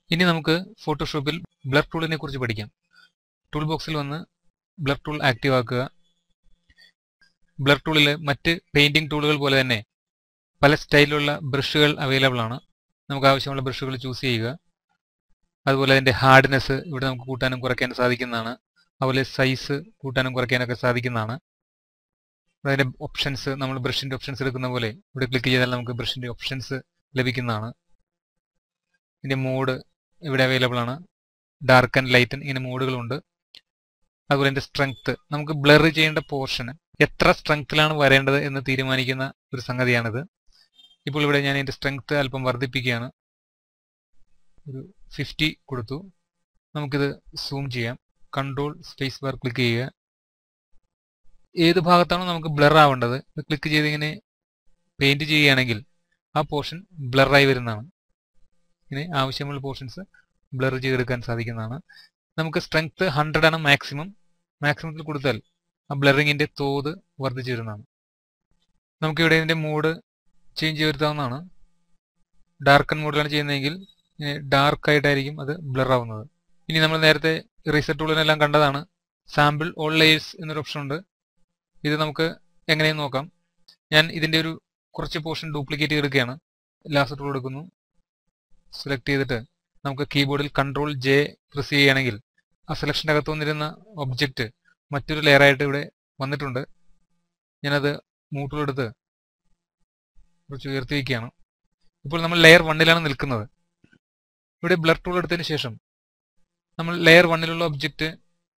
ഇനി നമുക്ക് ഫോട്ടോഷോപ്പിൽ ബ്ലർ ടൂളിനെ കുറിച്ച് പഠിക്കാം ടൂൾ ബോക്സിൽ വന്ന് ബ്ലർ ടൂൾ ആക്റ്റീവ് ആക്കുക ബ്ലർ ടൂളിൽ മറ്റ് പെയിന്റിംഗ് ടൂളുകൾ പോലെ തന്നെ പല സ്റ്റൈലിലുള്ള ബ്രഷുകൾ അവൈലബിൾ ആണ് നമുക്ക് ആവശ്യമുള്ള ബ്രഷുകൾ ചൂസ് ചെയ്യുക അതുപോലെ അതിൻ്റെ ഹാർഡ്നെസ് ഇവിടെ നമുക്ക് കൂട്ടാനും കുറയ്ക്കാനും സാധിക്കുന്നതാണ് അതുപോലെ സൈസ് കൂട്ടാനും കുറയ്ക്കാനൊക്കെ സാധിക്കുന്നതാണ് അതിൻ്റെ ഓപ്ഷൻസ് നമ്മൾ ബ്രഷിൻ്റെ ഓപ്ഷൻസ് എടുക്കുന്ന പോലെ ഇവിടെ ക്ലിക്ക് ചെയ്താൽ നമുക്ക് ബ്രഷിൻ്റെ ഓപ്ഷൻസ് ലഭിക്കുന്നതാണ് ഇതിൻ്റെ മോഡ് ഇവിടെ അവൈലബിൾ ആണ് ഡാർക്ക് ആൻഡ് ലൈറ്റൻ ഇങ്ങനെ മോഡുകളുണ്ട് അതുപോലെ ഇതിൻ്റെ സ്ട്രെങ്ത് നമുക്ക് ബ്ലർ ചെയ്യേണ്ട പോർഷൻ എത്ര സ്ട്രെങ്ത്തിലാണ് വരേണ്ടത് എന്ന് തീരുമാനിക്കുന്ന ഒരു സംഗതിയാണിത് ഇപ്പോൾ ഇവിടെ ഞാൻ ഇതിൻ്റെ സ്ട്രെങ്ത് അല്പം വർദ്ധിപ്പിക്കുകയാണ് ഒരു ഫിഫ്റ്റി കൊടുത്തു നമുക്കിത് സൂം ചെയ്യാം കൺട്രോൾ സ്പേസ് ബാർ ക്ലിക്ക് ചെയ്യുക ഏത് ഭാഗത്താണോ നമുക്ക് ബ്ലർ ആവേണ്ടത് ഇത് ക്ലിക്ക് ചെയ്ത് ഇങ്ങനെ പെയിന്റ് ചെയ്യുകയാണെങ്കിൽ ആ പോർഷൻ ബ്ലറായി വരുന്നതാണ് ഇങ്ങനെ ആവശ്യമുള്ള പോർഷൻസ് ബ്ലർ ചെയ്തെടുക്കാൻ സാധിക്കുന്നതാണ് നമുക്ക് സ്ട്രെങ്ത് ഹൺഡ്രഡ് ആണ് മാക്സിമം മാക്സിമത്തിൽ കൊടുത്താൽ ആ ബ്ലറിങ്ങിന്റെ തോത് വർദ്ധിച്ചു വരുന്നതാണ് നമുക്കിവിടെ ഇതിന്റെ മൂഡ് ചേഞ്ച് വരുത്താവുന്നതാണ് ഡാർക്കൻ മോഡിലാണ് ചെയ്യുന്നതെങ്കിൽ ഡാർക്ക് ആയിട്ടായിരിക്കും അത് ബ്ലർ ആവുന്നത് ഇനി നമ്മൾ നേരത്തെ റീസെറ്റ് ടൂളിനെല്ലാം കണ്ടതാണ് സാമ്പിൾ ഓൾ ലെയേഴ്സ് എന്നൊരു ഓപ്ഷൻ ഉണ്ട് ഇത് നമുക്ക് എങ്ങനെയും നോക്കാം ഞാൻ ഇതിന്റെ ഒരു കുറച്ച് പോർഷൻ ഡ്യൂപ്ലിക്കേറ്റ് ചെയ്തെടുക്കുകയാണ് ലാസ്റ്റ് ടൂൾ എടുക്കുന്നു സെലക്ട് ചെയ്തിട്ട് നമുക്ക് കീബോർഡിൽ കൺട്രോൾ ജെ പ്രസ് ചെയ്യുകയാണെങ്കിൽ ആ സെലക്ഷൻ്റെ അകത്ത് വന്നിരുന്ന ഒബ്ജക്റ്റ് മറ്റൊരു ലെയർ ആയിട്ട് ഇവിടെ വന്നിട്ടുണ്ട് ഞാനത് മൂട്ടിലെടുത്ത് കുറച്ച് ഉയർത്തി വയ്ക്കുകയാണ് ഇപ്പോൾ നമ്മൾ ലെയർ വണ്ണിലാണ് നിൽക്കുന്നത് ഇവിടെ ബ്ലർ ടൂൾ എടുത്തതിന് ശേഷം നമ്മൾ ലെയർ വണ്ണിലുള്ള ഒബ്ജക്റ്റ്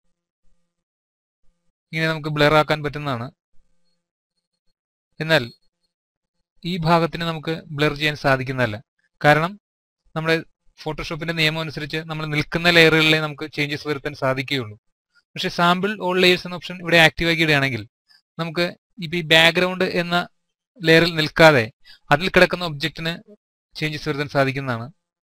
ഇങ്ങനെ നമുക്ക് ബ്ലർ ആക്കാൻ പറ്റുന്നതാണ് എന്നാൽ ഈ ഭാഗത്തിന് നമുക്ക് ബ്ലർ ചെയ്യാൻ സാധിക്കുന്നതല്ല കാരണം നമ്മുടെ ഫോട്ടോഷോപ്പിന്റെ നിയമം അനുസരിച്ച് നമ്മൾ നിൽക്കുന്ന ലെയറുകളിലെ നമുക്ക് ചേഞ്ചസ് വരുത്താൻ സാധിക്കുകയുള്ളൂ പക്ഷേ സാമ്പിൾ ഓൾ ലെയേഴ്സ് എന്ന ഓപ്ഷൻ ഇവിടെ ആക്റ്റീവ് ആക്കിയിടുകയാണെങ്കിൽ നമുക്ക് ഇപ്പൊ ഈ ബാക്ക്ഗ്രൗണ്ട് എന്ന ലെയറിൽ നിൽക്കാതെ അതിൽ കിടക്കുന്ന ഒബ്ജക്റ്റിന് ചേഞ്ചസ് വരുത്താൻ സാധിക്കുന്നതാണ്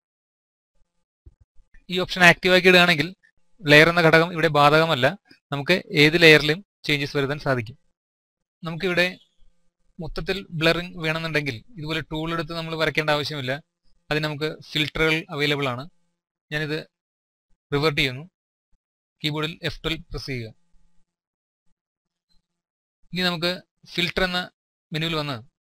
ഈ ഓപ്ഷൻ ആക്റ്റീവ് ആക്കി ഇടുകയാണെങ്കിൽ ലെയർ എന്ന ഘടകം ഇവിടെ ബാധകമല്ല നമുക്ക് ഏത് ലെയറിലും ചേഞ്ചസ് വരുത്താൻ സാധിക്കും നമുക്കിവിടെ മൊത്തത്തിൽ ബ്ലറിംഗ് വേണമെന്നുണ്ടെങ്കിൽ ഇതുപോലെ ടൂൾ എടുത്ത് നമ്മൾ വരയ്ക്കേണ്ട ആവശ്യമില്ല അതിന് നമുക്ക് ഫിൽറ്ററുകൾ അവൈലബിൾ ആണ് ഞാനിത് റിവേർട്ട് ചെയ്യുന്നു കീബോർഡിൽ എഫ് ട്വൽവ് പ്രസ് ചെയ്യുക ഇനി നമുക്ക് ഫിൽറ്റർ എന്ന മെനുവിൽ വന്ന്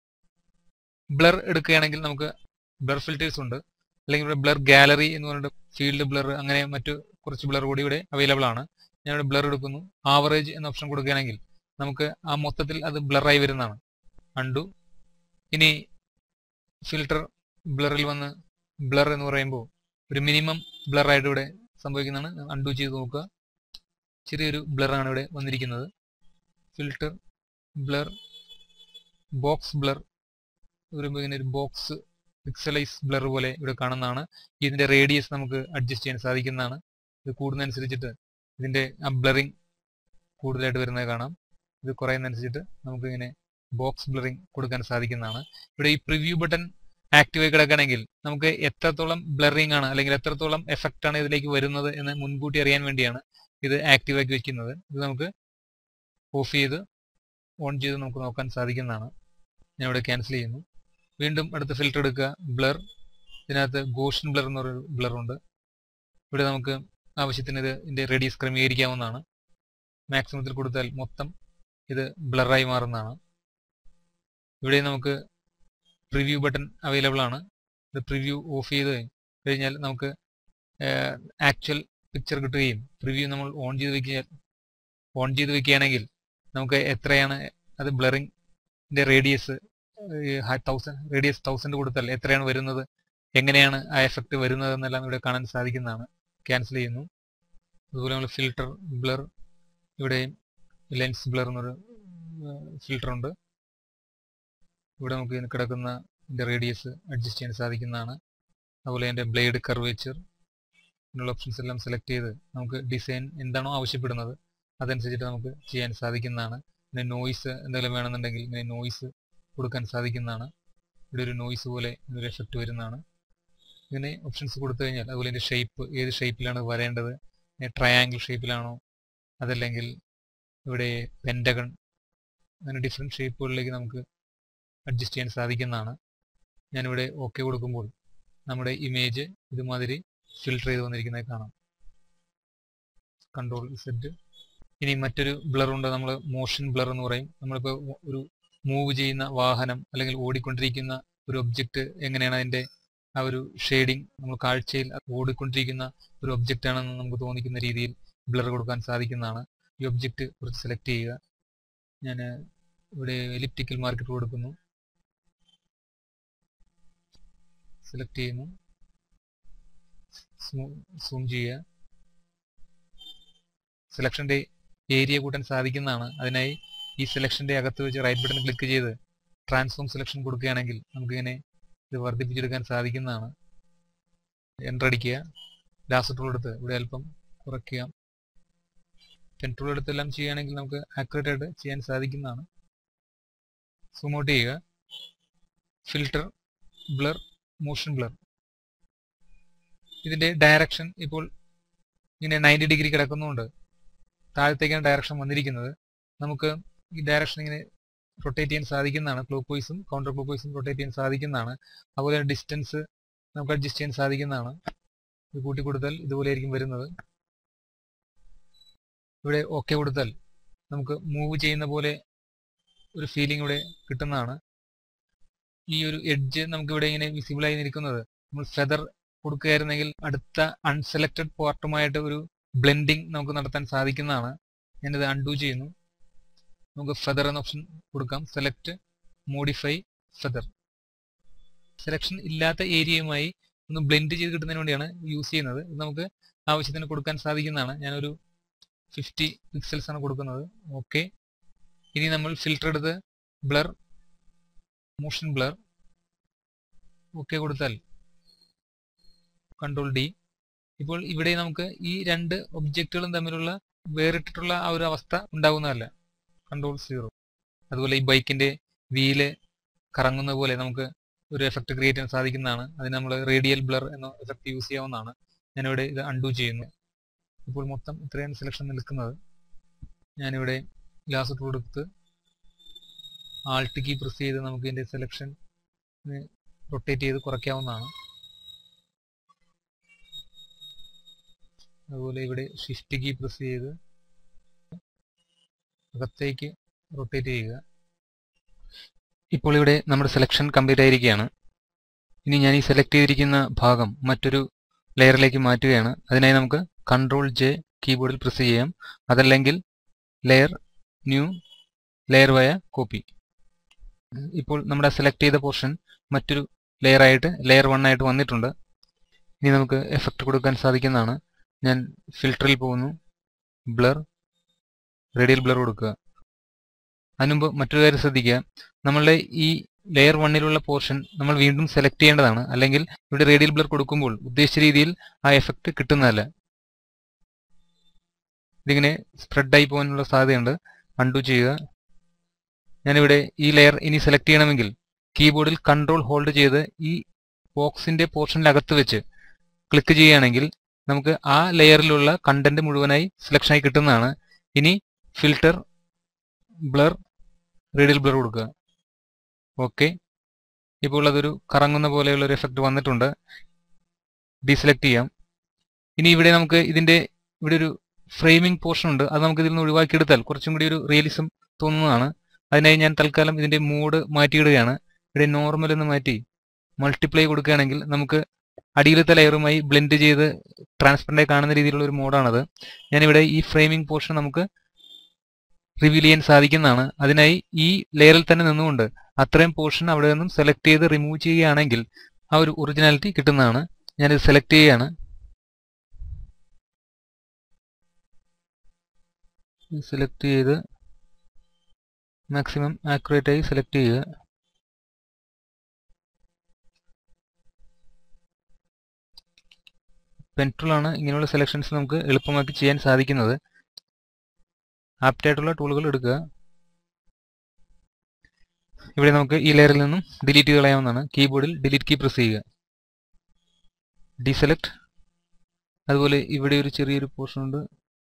ബ്ലർ എടുക്കുകയാണെങ്കിൽ നമുക്ക് ബ്ലർ ഫിൽറ്റേഴ്സ് ഉണ്ട് അല്ലെങ്കിൽ ഇവിടെ ബ്ലർ ഗാലറി എന്ന് പറഞ്ഞിട്ട് ഫീൽഡ് ബ്ലർ അങ്ങനെ മറ്റു കുറച്ച് ബ്ലർ കൂടി ഇവിടെ അവൈലബിൾ ആണ് ഞാനിവിടെ ബ്ലർ എടുക്കുന്നു ആവറേജ് എന്ന ഓപ്ഷൻ കൊടുക്കുകയാണെങ്കിൽ നമുക്ക് ആ മൊത്തത്തിൽ അത് ബ്ലറായി വരുന്നതാണ് അണ്ടു ഇനി ഫിൽറ്റർ ബ്ലറിൽ വന്ന് ബ്ലർ എന്ന് പറയുമ്പോൾ ഒരു മിനിമം ബ്ലർ ആയിട്ട് ഇവിടെ സംഭവിക്കുന്നതാണ് അണ്ടു ചെയ്ത് നോക്കുക ചെറിയൊരു ബ്ലറാണ് ഇവിടെ വന്നിരിക്കുന്നത് ഫിൽറ്റർ ബ്ലർ ബോക്സ് ബ്ലർ വരുമ്പോൾ ഇങ്ങനെ ഒരു ബോക്സ് പിക്സലൈസ് ബ്ലർ പോലെ ഇവിടെ കാണുന്നതാണ് ഇതിന്റെ റേഡിയസ് നമുക്ക് അഡ്ജസ്റ്റ് ചെയ്യാൻ സാധിക്കുന്നതാണ് ഇത് കൂടുന്നതനുസരിച്ചിട്ട് ഇതിന്റെ ആ ബ്ലറിങ് കൂടുതലായിട്ട് വരുന്നത് കാണാം ഇത് കുറയുന്നതനുസരിച്ചിട്ട് നമുക്ക് ഇങ്ങനെ ബോക്സ് ബ്ലറിങ് കൊടുക്കാൻ സാധിക്കുന്നതാണ് ഇവിടെ ഈ പ്രിവ്യൂ ബട്ടൺ ആക്റ്റീവ് ആയി കിടക്കണമെങ്കിൽ നമുക്ക് എത്രത്തോളം ബ്ലറിംഗ് ആണ് അല്ലെങ്കിൽ എത്രത്തോളം എഫക്റ്റ് ആണ് ഇതിലേക്ക് വരുന്നത് എന്ന് മുൻകൂട്ടി അറിയാൻ വേണ്ടിയാണ് ഇത് ആക്റ്റീവ് ആക്കി വെക്കുന്നത് ഇത് നമുക്ക് ഓഫ് ചെയ്ത് ഓൺ ചെയ്ത് നമുക്ക് നോക്കാൻ സാധിക്കുന്നതാണ് ഞാൻ ഇവിടെ ക്യാൻസൽ ചെയ്യുന്നു വീണ്ടും അടുത്ത ഫിൽറ്റർ എടുക്കുക ബ്ലർ ഇതിനകത്ത് ഗോഷൻ ബ്ലർ എന്ന് പറയുന്ന ബ്ലർ ഉണ്ട് ഇവിടെ നമുക്ക് ആവശ്യത്തിന് ഇത് ഇതിന്റെ റേഡിയസ് ക്രമീകരിക്കാവുന്നതാണ് മാക്സിമത്തിൽ കൊടുത്താൽ മൊത്തം ഇത് ബ്ലറായി മാറുന്നതാണ് ഇവിടെ നമുക്ക് പ്രിവ്യൂ ബട്ടൺ അവൈലബിൾ ആണ് ഇത് പ്രിവ്യൂ ഓഫ് ചെയ്ത് കഴിഞ്ഞാൽ നമുക്ക് ആക്ച്വൽ പിക്ചർ കിട്ടുകയും പ്രിവ്യൂ നമ്മൾ ഓൺ ചെയ്ത് വെക്കുക ഓൺ ചെയ്ത് വെക്കുകയാണെങ്കിൽ നമുക്ക് എത്രയാണ് അത് ബ്ലറിംഗിന്റെ റേഡിയസ് തൗസൻഡ് റേഡിയസ് തൗസൻഡ് കൊടുത്താൽ എത്രയാണ് വരുന്നത് എങ്ങനെയാണ് ആ എഫക്റ്റ് വരുന്നത് എന്നെല്ലാം ഇവിടെ കാണാൻ സാധിക്കുന്നതാണ് ക്യാൻസൽ ചെയ്യുന്നു അതുപോലെ നമ്മൾ ഫിൽട്ടർ ബ്ലർ ഇവിടെ ലെൻസ് ബ്ലർ എന്നൊരു ഫിൽട്ടർ ഉണ്ട് ഇവിടെ നമുക്ക് ഇതിന് കിടക്കുന്ന ഇതിന്റെ റേഡിയസ് അഡ്ജസ്റ്റ് ചെയ്യാൻ സാധിക്കുന്നതാണ് അതുപോലെ അതിന്റെ ബ്ലേഡ് കർവേച്ചർ എന്നുള്ള ഓപ്ഷൻസ് എല്ലാം സെലക്ട് ചെയ്ത് നമുക്ക് ഡിസൈൻ എന്താണോ ആവശ്യപ്പെടുന്നത് അതനുസരിച്ചിട്ട് നമുക്ക് ചെയ്യാൻ സാധിക്കുന്നതാണ് പിന്നെ നോയ്സ് എന്തെങ്കിലും വേണമെന്നുണ്ടെങ്കിൽ ഇങ്ങനെ നോയ്സ് കൊടുക്കാൻ സാധിക്കുന്നതാണ് ഇവിടെ ഒരു നോയ്സ് പോലെ ഒരു എഫക്റ്റ് വരുന്നതാണ് ഇങ്ങനെ ഓപ്ഷൻസ് കൊടുത്തു കഴിഞ്ഞാൽ അതുപോലെ ഇതിന്റെ ഷേപ്പ് ഏത് ഷേപ്പിലാണ് വരേണ്ടത് ട്രയാങ്കിൾ ഷേപ്പിലാണോ അതല്ലെങ്കിൽ ഇവിടെ പെൻറ്റഗൺ അങ്ങനെ ഡിഫറെൻറ്റ് ഷേപ്പുകളിലേക്ക് നമുക്ക് അഡ്ജസ്റ്റ് ചെയ്യാൻ സാധിക്കുന്നതാണ് ഞാനിവിടെ ഓക്കെ കൊടുക്കുമ്പോൾ നമ്മുടെ ഇമേജ് ഇതുമാതിരി ഫിൽട്ടർ ചെയ്ത് വന്നിരിക്കുന്നത് കാണാം കൺട്രോൾ സെറ്റ് ഇനി മറ്റൊരു ബ്ലർ ഉണ്ട് നമ്മൾ മോഷൻ ബ്ലർ എന്ന് പറയും നമ്മളിപ്പോൾ ഒരു മൂവ് ചെയ്യുന്ന വാഹനം അല്ലെങ്കിൽ ഓടിക്കൊണ്ടിരിക്കുന്ന ഒരു ഒബ്ജക്റ്റ് എങ്ങനെയാണ് അതിന്റെ ആ ഒരു ഷെയ്ഡിങ് നമ്മൾ കാഴ്ചയിൽ ഓടിക്കൊണ്ടിരിക്കുന്ന ഒരു ഒബ്ജക്റ്റ് ആണെന്ന് നമുക്ക് തോന്നിക്കുന്ന രീതിയിൽ ബ്ലർ കൊടുക്കാൻ സാധിക്കുന്നതാണ് ഈ ഒബ്ജക്റ്റ് കുറച്ച് സെലക്ട് ചെയ്യുക ഞാൻ ഇവിടെ എലിപ്റ്റിക്കൽ മാർക്കറ്റ് കൊടുക്കുന്നു സെലക്ട് ചെയ്യുന്നു സൂം ചെയ്യുക സെലക്ഷന്റെ ഏരിയ കൂട്ടാൻ സാധിക്കുന്നതാണ് അതിനായി ഈ സെലക്ഷന്റെ അകത്ത് വെച്ച് റൈറ്റ് ബട്ടൺ ക്ലിക്ക് ചെയ്ത് ട്രാൻസ്ഫോം സെലക്ഷൻ കൊടുക്കുകയാണെങ്കിൽ നമുക്കിങ്ങനെ ഇത് വർദ്ധിപ്പിച്ചെടുക്കാൻ സാധിക്കുന്നതാണ് എൻ്റർ അടിക്കുക ലാസ്റ്റ് ടൂൾ എടുത്ത് ഇവിടെ അല്പം കുറയ്ക്കുക പെൻ ടൂൾ എടുത്തെല്ലാം ചെയ്യുകയാണെങ്കിൽ നമുക്ക് ആക്യുറേറ്റ് ആയിട്ട് ചെയ്യാൻ സാധിക്കുന്നതാണ് സൂം ഔട്ട് ചെയ്യുക ഫിൽട്ടർ ബ്ലർ മോഷൻ ബ്ലർ ഇതിന്റെ ഡയറക്ഷൻ ഇപ്പോൾ ഇങ്ങനെ നയൻറ്റി ഡിഗ്രി കിടക്കുന്നുണ്ട് താഴത്തേക്കാണ് ഡയറക്ഷൻ വന്നിരിക്കുന്നത് നമുക്ക് ഈ ഡയറക്ഷൻ ഇങ്ങനെ റൊട്ടേറ്റ് ചെയ്യാൻ സാധിക്കുന്നതാണ് ക്ലോക്ക് വൈസും കൗണ്ടർ ക്ലോക്ക് വൈസും റൊട്ടേറ്റ് ചെയ്യാൻ സാധിക്കുന്നതാണ് അതുപോലെ ഡിസ്റ്റൻസ് നമുക്ക് അഡ്ജസ്റ്റ് ചെയ്യാൻ സാധിക്കുന്നതാണ് ഇത് കൂട്ടി കൊടുത്താൽ ഇതുപോലെ ആയിരിക്കും വരുന്നത് ഇവിടെ ഓക്കെ കൊടുത്താൽ നമുക്ക് മൂവ് ചെയ്യുന്ന പോലെ ഒരു ഫീലിംഗ് ഇവിടെ കിട്ടുന്നതാണ് ഈ ഒരു എഡ്ജ് നമുക്ക് ഇവിടെ ഇങ്ങനെ വിസിബിൾ ആയി നിൽക്കുന്നത് നമ്മൾ ഫെദർ കൊടുക്കുകയായിരുന്നെങ്കിൽ അടുത്ത അൺസെലക്റ്റഡ് പാർട്ടുമായിട്ട് ഒരു ബ്ലെൻഡിങ് നമുക്ക് നടത്താൻ സാധിക്കുന്നതാണ് ഞാനിത് അൺഡു ചെയ്യുന്നു നമുക്ക് ഫെദർ എന്ന ഓപ്ഷൻ കൊടുക്കാം സെലക്ട് മോഡിഫൈ ഫെദർ സെലക്ഷൻ ഇല്ലാത്ത ഏരിയയുമായി ഒന്ന് ബ്ലെൻഡ് ചെയ്ത് കിട്ടുന്നതിന് വേണ്ടിയാണ് യൂസ് ചെയ്യുന്നത് ഇത് നമുക്ക് ആവശ്യത്തിന് കൊടുക്കാൻ സാധിക്കുന്നതാണ് ഞാനൊരു ഫിഫ്റ്റി പിക്സൽസ് ആണ് കൊടുക്കുന്നത് ഓക്കെ ഇനി നമ്മൾ ഫിൽറ്റർ എടുത്ത് ബ്ലർ മോഷൻ ബ്ലർ ഓക്കെ കൊടുത്താൽ കൺട്രോൾ ഡി ഇപ്പോൾ ഇവിടെ നമുക്ക് ഈ രണ്ട് ഒബ്ജക്റ്റുകളും തമ്മിലുള്ള വേറിട്ടിട്ടുള്ള ആ ഒരു അവസ്ഥ ഉണ്ടാകുന്നതല്ല കൺട്രോൾ സീറോ അതുപോലെ ഈ ബൈക്കിന്റെ വീല് കറങ്ങുന്ന പോലെ നമുക്ക് ഒരു എഫക്റ്റ് ക്രിയേറ്റ് ചെയ്യാൻ സാധിക്കുന്നതാണ് അതിന് നമ്മൾ റേഡിയൽ ബ്ലർ എന്ന എഫക്റ്റ് യൂസ് ചെയ്യാവുന്നതാണ് ഞാനിവിടെ ഇത് അൺഡു ചെയ്യുന്നു ഇപ്പോൾ മൊത്തം ഇത്രയാണ് സെലക്ഷൻ നിൽക്കുന്നത് ഞാനിവിടെ ഗ്ലാസ് കൊടുത്ത് ആൾട്ട് കീ പ്രസ് ചെയ്ത് നമുക്ക് ഇതിന്റെ സെലക്ഷൻ റൊട്ടേറ്റ് ചെയ്ത് കുറയ്ക്കാവുന്നതാണ് അതുപോലെ ഇവിടെ ഷിഫ്റ്റ് കീ പ്രസ് ചെയ്ത് അകത്തേക്ക് റൊട്ടേറ്റ് ചെയ്യുക ഇപ്പോൾ ഇവിടെ നമ്മുടെ സെലക്ഷൻ കംപ്ലീറ്റ് ആയിരിക്കുകയാണ് ഇനി ഞാൻ ഈ സെലക്ട് ചെയ്തിരിക്കുന്ന ഭാഗം മറ്റൊരു ലെയറിലേക്ക് മാറ്റുകയാണ് അതിനായി നമുക്ക് കൺട്രോൾ ജെ കീബോർഡിൽ പ്രസ് ചെയ്യാം അതല്ലെങ്കിൽ layer new layer via copy ഇപ്പോൾ നമ്മുടെ സെലക്ട് ചെയ്ത പോർഷൻ മറ്റൊരു ലെയർ ആയിട്ട് ലെയർ വൺ ആയിട്ട് വന്നിട്ടുണ്ട് ഇനി നമുക്ക് എഫക്റ്റ് കൊടുക്കാൻ സാധിക്കുന്നതാണ് ഞാൻ ഫിൽറ്ററിൽ പോകുന്നു ബ്ലർ റേഡിയൽ ബ്ലർ കൊടുക്കുക അതിനുമുമ്പ് മറ്റൊരു കാര്യം ശ്രദ്ധിക്കുക നമ്മളുടെ ഈ ലെയർ വണ്ണിലുള്ള പോർഷൻ നമ്മൾ വീണ്ടും സെലക്ട് ചെയ്യേണ്ടതാണ് അല്ലെങ്കിൽ ഇവിടെ റേഡിയൽ ബ്ലർ കൊടുക്കുമ്പോൾ ഉദ്ദേശിച്ച രീതിയിൽ ആ എഫക്റ്റ് കിട്ടുന്നതല്ല ഇതിങ്ങനെ സ്പ്രെഡായി പോകാനുള്ള സാധ്യതയുണ്ട് അൺഡു ചെയ്യുക ഞാനിവിടെ ഈ ലെയർ ഇനി സെലക്ട് ചെയ്യണമെങ്കിൽ കീബോർഡിൽ കൺട്രോൾ ഹോൾഡ് ചെയ്ത് ഈ ബോക്സിന്റെ പോർഷനിലകത്ത് വെച്ച് ക്ലിക്ക് ചെയ്യുകയാണെങ്കിൽ നമുക്ക് ആ ലെയറിലുള്ള കണ്ടന്റ് മുഴുവനായി സെലക്ഷൻ ആയി കിട്ടുന്നതാണ് ഇനി ഫിൽട്ടർ ബ്ലർ റേഡിയൽ ബ്ലർ കൊടുക്കുക ഓക്കെ ഇപ്പോൾ അതൊരു കറങ്ങുന്ന പോലെയുള്ള ഒരു എഫക്റ്റ് വന്നിട്ടുണ്ട് ഡീസെലക്ട് ചെയ്യാം ഇനി ഇവിടെ നമുക്ക് ഇതിന്റെ ഇവിടെ ഒരു ഫ്രെയിമിംഗ് പോർഷൻ ഉണ്ട് അത് നമുക്ക് ഇതിൽ നിന്ന് ഒഴിവാക്കിയെടുത്താൽ കുറച്ചും കൂടി ഒരു റിയലിസം തോന്നുന്നതാണ് അതിനായി ഞാൻ തൽക്കാലം ഇതിന്റെ മൂഡ് മാറ്റിയിടുകയാണ് ഇവിടെ നോർമൽ എന്ന് മാറ്റി മൾട്ടിപ്ലൈ കൊടുക്കുകയാണെങ്കിൽ നമുക്ക് അടിയിലത്തെ ലെയറുമായി ബ്ലെൻഡ് ചെയ്ത് ട്രാൻസ്പെറൻ്റായി കാണുന്ന രീതിയിലുള്ള ഒരു മോഡാണത് ഞാനിവിടെ ഈ ഫ്രെയിമിംഗ് പോർഷൻ നമുക്ക് റിവീൽ ചെയ്യാൻ സാധിക്കുന്നതാണ് അതിനായി ഈ ലെയറിൽ തന്നെ നിന്നുകൊണ്ട് അത്രയും പോർഷൻ അവിടെ നിന്നും സെലക്ട് ചെയ്ത് റിമൂവ് ചെയ്യുകയാണെങ്കിൽ ആ ഒരു ഒറിജിനാലിറ്റി കിട്ടുന്നതാണ് ഞാനിത് സെലക്ട് ചെയ്യുകയാണ് സെലക്ട് ചെയ്ത് മാക്സിമം ആക്യുറേറ്റ് ആയി സെലക്ട് ചെയ്യുക പെൻട്രോളാണ് ഇങ്ങനെയുള്ള സെലക്ഷൻസ് നമുക്ക് എളുപ്പമാക്കി ചെയ്യാൻ സാധിക്കുന്നത് ആപ്റ്റായിട്ടുള്ള ടൂളുകൾ എടുക്കുക ഇവിടെ നമുക്ക് ഈ ലെയറിൽ നിന്നും ഡിലീറ്റ് കളയാവുന്നതാണ് കീബോർഡിൽ ഡിലീറ്റ് കീ പ്രസ് ചെയ്യുക ഡീസെലക്ട് അതുപോലെ ഇവിടെ ഒരു ചെറിയൊരു പോർഷൻ ഉണ്ട്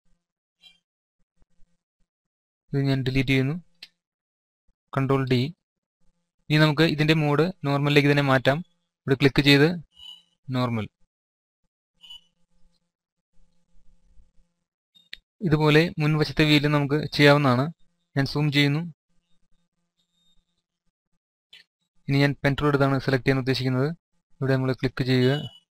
ഇത് ഞാൻ ഡിലീറ്റ് ചെയ്യുന്നു കൺട്രോൾ ഡി ഇനി നമുക്ക് ഇതിന്റെ മോഡ് നോർമലിലേക്ക് തന്നെ മാറ്റാം ഇവിടെ ക്ലിക്ക് ചെയ്ത് നോർമൽ ഇതുപോലെ മുൻവശത്തെ വീല് നമുക്ക് ചെയ്യാവുന്നതാണ് ഞാൻ സൂം ചെയ്യുന്നു ഇനി ഞാൻ പെൻ ടൂൾ എടുത്താണ് സെലക്ട് ചെയ്യാൻ ഉദ്ദേശിക്കുന്നത് ഇവിടെ നമ്മൾ ക്ലിക്ക് ചെയ്യുക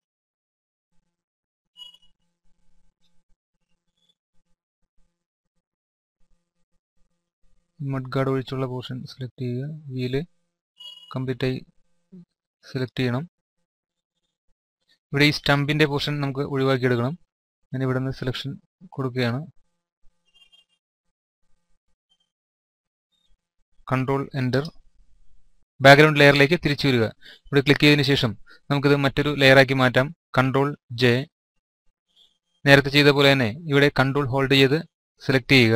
മഡ് ഗാർഡ് ഒഴിച്ചുള്ള പോർഷൻ സെലക്ട് ചെയ്യുക വീല് കംപ്ലീറ്റ് ആയി സെലക്ട് ചെയ്യണം ഇവിടെ ഈ സ്റ്റമ്പിന്റെ പോർഷൻ നമുക്ക് ഒഴിവാക്കിയെടുക്കണം ഞാൻ ഇവിടെ നിന്ന് സെലക്ഷൻ കൊടുക്കുകയാണ് കൺട്രോൾ എൻ്റർ ബാക്ക്ഗ്രൗണ്ട് ലെയറിലേക്ക് തിരിച്ചു വരിക ഇവിടെ ക്ലിക്ക് ചെയ്തതിന് ശേഷം നമുക്കിത് മറ്റൊരു ലെയറാക്കി മാറ്റാം കൺട്രോൾ ജെ നേരത്തെ ചെയ്ത പോലെ തന്നെ ഇവിടെ കൺട്രോൾ ഹോൾഡ് ചെയ്ത് സെലക്ട് ചെയ്യുക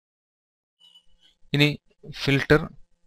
ഇനി ഫിൽട്ടർ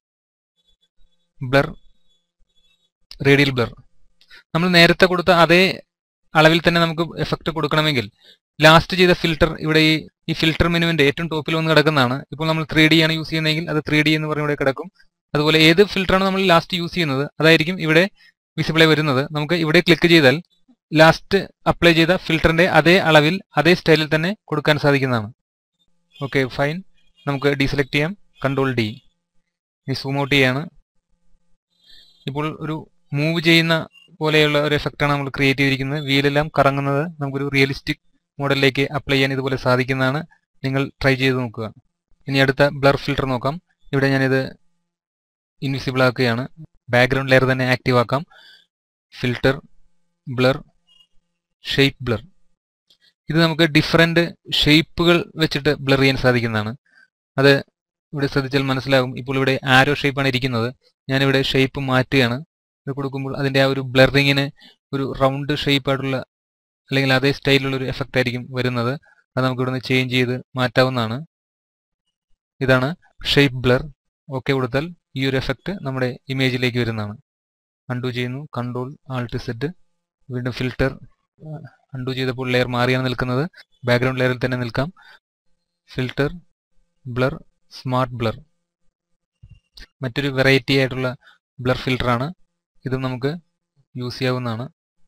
ബ്ലർ റേഡിയൽ ബ്ലർ നമ്മൾ നേരത്തെ കൊടുത്ത അതേ അളവിൽ തന്നെ നമുക്ക് എഫക്റ്റ് കൊടുക്കണമെങ്കിൽ ലാസ്റ്റ് ചെയ്ത ഫിൽട്ടർ ഇവിടെ ഈ ഈ ഫിൽട്ടർ മെനുവിന്റെ ഏറ്റവും ടോപ്പിൽ വന്ന് കിടക്കുന്നതാണ് ഇപ്പോൾ നമ്മൾ ത്രീ ഡി ആണ് യൂസ് ചെയ്യുന്നതെങ്കിൽ അത് ത്രീ ഡി എന്ന് പറഞ്ഞ് ഇവിടെ കിടക്കും അതുപോലെ ഏത് ഫിൽട്ടറാണ് നമ്മൾ ലാസ്റ്റ് യൂസ് ചെയ്യുന്നത് അതായിരിക്കും ഇവിടെ വിസിബിളായി വരുന്നത് നമുക്ക് ഇവിടെ ക്ലിക്ക് ചെയ്താൽ ലാസ്റ്റ് അപ്ലൈ ചെയ്ത ഫിൽട്ടറിന്റെ അതേ അളവിൽ അതേ സ്റ്റൈലിൽ തന്നെ കൊടുക്കാൻ സാധിക്കുന്നതാണ് ഓക്കെ ഫൈൻ നമുക്ക് ഡീസെലക്ട് ചെയ്യാം കൺട്രോൾ ഡി ഇനി സൂം ഔട്ട് ചെയ്യാണ് ഇപ്പോൾ ഒരു മൂവ് ചെയ്യുന്ന പോലെയുള്ള ഒരു എഫക്റ്റാണ് നമ്മൾ ക്രിയേറ്റ് ചെയ്തിരിക്കുന്നത് വീലെല്ലാം കറങ്ങുന്നത് നമുക്കൊരു റിയലിസ്റ്റിക് മോഡലിലേക്ക് അപ്ലൈ ചെയ്യാൻ ഇതുപോലെ സാധിക്കുന്നതാണ് നിങ്ങൾ ട്രൈ ചെയ്ത് നോക്കുക ഇനി അടുത്ത ബ്ലർ ഫിൽട്ടർ നോക്കാം ഇവിടെ ഞാനിത് ഇൻവിസിബിൾ ആക്കുകയാണ് ബാക്ക്ഗ്രൗണ്ട് ലെയർ തന്നെ ആക്റ്റീവ് ആക്കാം ഫിൽട്ടർ ബ്ലർ ഷേപ്പ് ബ്ലർ ഇത് നമുക്ക് ഡിഫറെൻ്റ് ഷേപ്പുകൾ വെച്ചിട്ട് ബ്ലർ ചെയ്യാൻ സാധിക്കുന്നതാണ് അത് ഇവിടെ ശ്രദ്ധിച്ചാൽ മനസ്സിലാകും ഇപ്പോൾ ഇവിടെ ആരോ ഷേപ്പാണ് ഇരിക്കുന്നത് ഞാനിവിടെ ഷേപ്പ് മാറ്റുകയാണ് ഇത് കൊടുക്കുമ്പോൾ അതിൻ്റെ ആ ഒരു ബ്ലറിങ്ങിന് ഒരു റൗണ്ട് ഷേപ്പ് ആയിട്ടുള്ള അല്ലെങ്കിൽ അതേ സ്റ്റൈലിലുള്ള ഒരു എഫക്റ്റ് ആയിരിക്കും വരുന്നത് അത് നമുക്ക് ഇവിടുന്ന് ചേഞ്ച് ചെയ്ത് മാറ്റാവുന്നതാണ് ഇതാണ് ഷേപ്പ് ബ്ലർ ഓക്കെ കൊടുത്താൽ ഈ ഒരു എഫക്റ്റ് നമ്മുടെ ഇമേജിലേക്ക് വരുന്നതാണ് അൺഡു ചെയ്യുന്നു കൺട്രോൾ ആൾട്ട് സെറ്റ് വീണ്ടും ഫിൽട്ടർ അൺഡു ചെയ്തപ്പോൾ ലെയർ മാറിയാണ് നിൽക്കുന്നത് ബാക്ക്ഗ്രൗണ്ട് ലെയറിൽ തന്നെ നിൽക്കാം ഫിൽട്ടർ ബ്ലർ സ്മാർട്ട് ബ്ലർ മറ്റൊരു വെറൈറ്റി ആയിട്ടുള്ള ബ്ലർ ഫിൽട്ടറാണ് ഇതും നമുക്ക് യൂസ് ചെയ്യാവുന്നതാണ്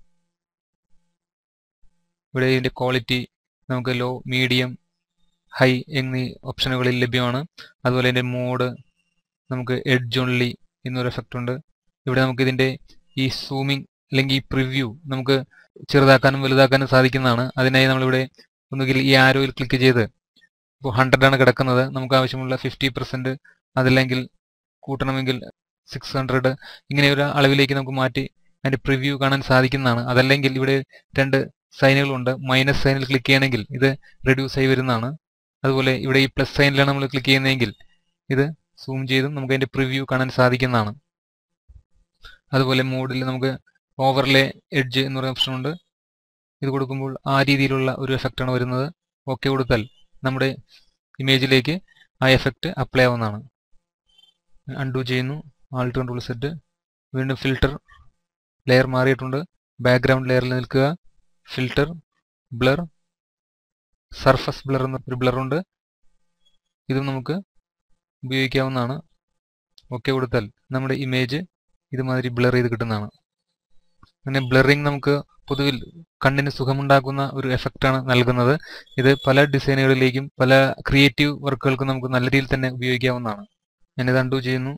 ഇവിടെ ഇതിൻ്റെ ക്വാളിറ്റി നമുക്ക് ലോ മീഡിയം ഹൈ എന്നീ ഓപ്ഷനുകളിൽ ലഭ്യമാണ് അതുപോലെ ഇതിൻ്റെ മോഡ് നമുക്ക് എഡ്ജ് ഓൺലി എന്നൊരു എഫക്റ്റ് ഉണ്ട് ഇവിടെ നമുക്ക് ഇതിൻ്റെ ഈ സൂമിങ് അല്ലെങ്കിൽ ഈ പ്രിവ്യൂ നമുക്ക് ചെറുതാക്കാനും വലുതാക്കാനും സാധിക്കുന്നതാണ് അതിനായി നമ്മളിവിടെ ഒന്നുകിൽ ഈ ആരോയിൽ ക്ലിക്ക് ചെയ്ത് ഇപ്പോൾ ഹൺഡ്രഡ് ആണ് കിടക്കുന്നത് നമുക്ക് ആവശ്യമുള്ള ഫിഫ്റ്റി പെർസെൻറ്റ് അതല്ലെങ്കിൽ കൂട്ടണമെങ്കിൽ സിക്സ് ഹൺഡ്രഡ് ഇങ്ങനെ ഒരു അളവിലേക്ക് നമുക്ക് മാറ്റി അതിൻ്റെ പ്രിവ്യൂ കാണാൻ സാധിക്കുന്നതാണ് അതല്ലെങ്കിൽ ഇവിടെ രണ്ട് സൈനുകളുണ്ട് മൈനസ് സൈനിൽ ക്ലിക്ക് ചെയ്യണമെങ്കിൽ ഇത് റെഡ്യൂസ് ആയി വരുന്നതാണ് അതുപോലെ ഇവിടെ ഈ പ്ലസ് സൈനിലാണ് നമ്മൾ ക്ലിക്ക് ചെയ്യുന്നതെങ്കിൽ ഇത് സൂം ചെയ്തും നമുക്ക് അതിൻ്റെ പ്രിവ്യൂ കാണാൻ സാധിക്കുന്നതാണ് അതുപോലെ മോഡിൽ നമുക്ക് ഓവർലേ എഡ്ജ് എന്ന് പറയുന്ന ഓപ്ഷൻ ഉണ്ട് ഇത് കൊടുക്കുമ്പോൾ ആ രീതിയിലുള്ള ഒരു എഫക്റ്റാണ് വരുന്നത് ഓക്കെ കൊടുത്താൽ നമ്മുടെ ഇമേജിലേക്ക് ആ എഫക്റ്റ് അപ്ലൈ ആവുന്നതാണ് അൺഡു ചെയ്യുന്നു ആൾട്ട് കൺട്രോൾ സെറ്റ് വീണ്ടും ഫിൽട്ടർ ലെയർ മാറിയിട്ടുണ്ട് ബാക്ക്ഗ്രൗണ്ട് ലെയറിൽ നിൽക്കുക ഫിൽട്ടർ ബ്ലർ സർഫസ് ബ്ലർ എന്ന ഒരു ബ്ലറുണ്ട് ഇതും നമുക്ക് ഉപയോഗിക്കാവുന്നതാണ് ഓക്കെ കൊടുത്താൽ നമ്മുടെ ഇമേജ് ഇതുമാതിരി ബ്ലർ ചെയ്ത് കിട്ടുന്നതാണ് അങ്ങനെ ബ്ലറിങ് നമുക്ക് പൊതുവിൽ കണ്ണിന് സുഖമുണ്ടാക്കുന്ന ഒരു എഫക്റ്റാണ് നൽകുന്നത് ഇത് പല ഡിസൈനുകളിലേക്കും പല ക്രിയേറ്റീവ് വർക്കുകൾക്കും നമുക്ക് നല്ല രീതിയിൽ തന്നെ ഉപയോഗിക്കാവുന്നതാണ് ഞാനിത് അണ്ടു ചെയ്യുന്നു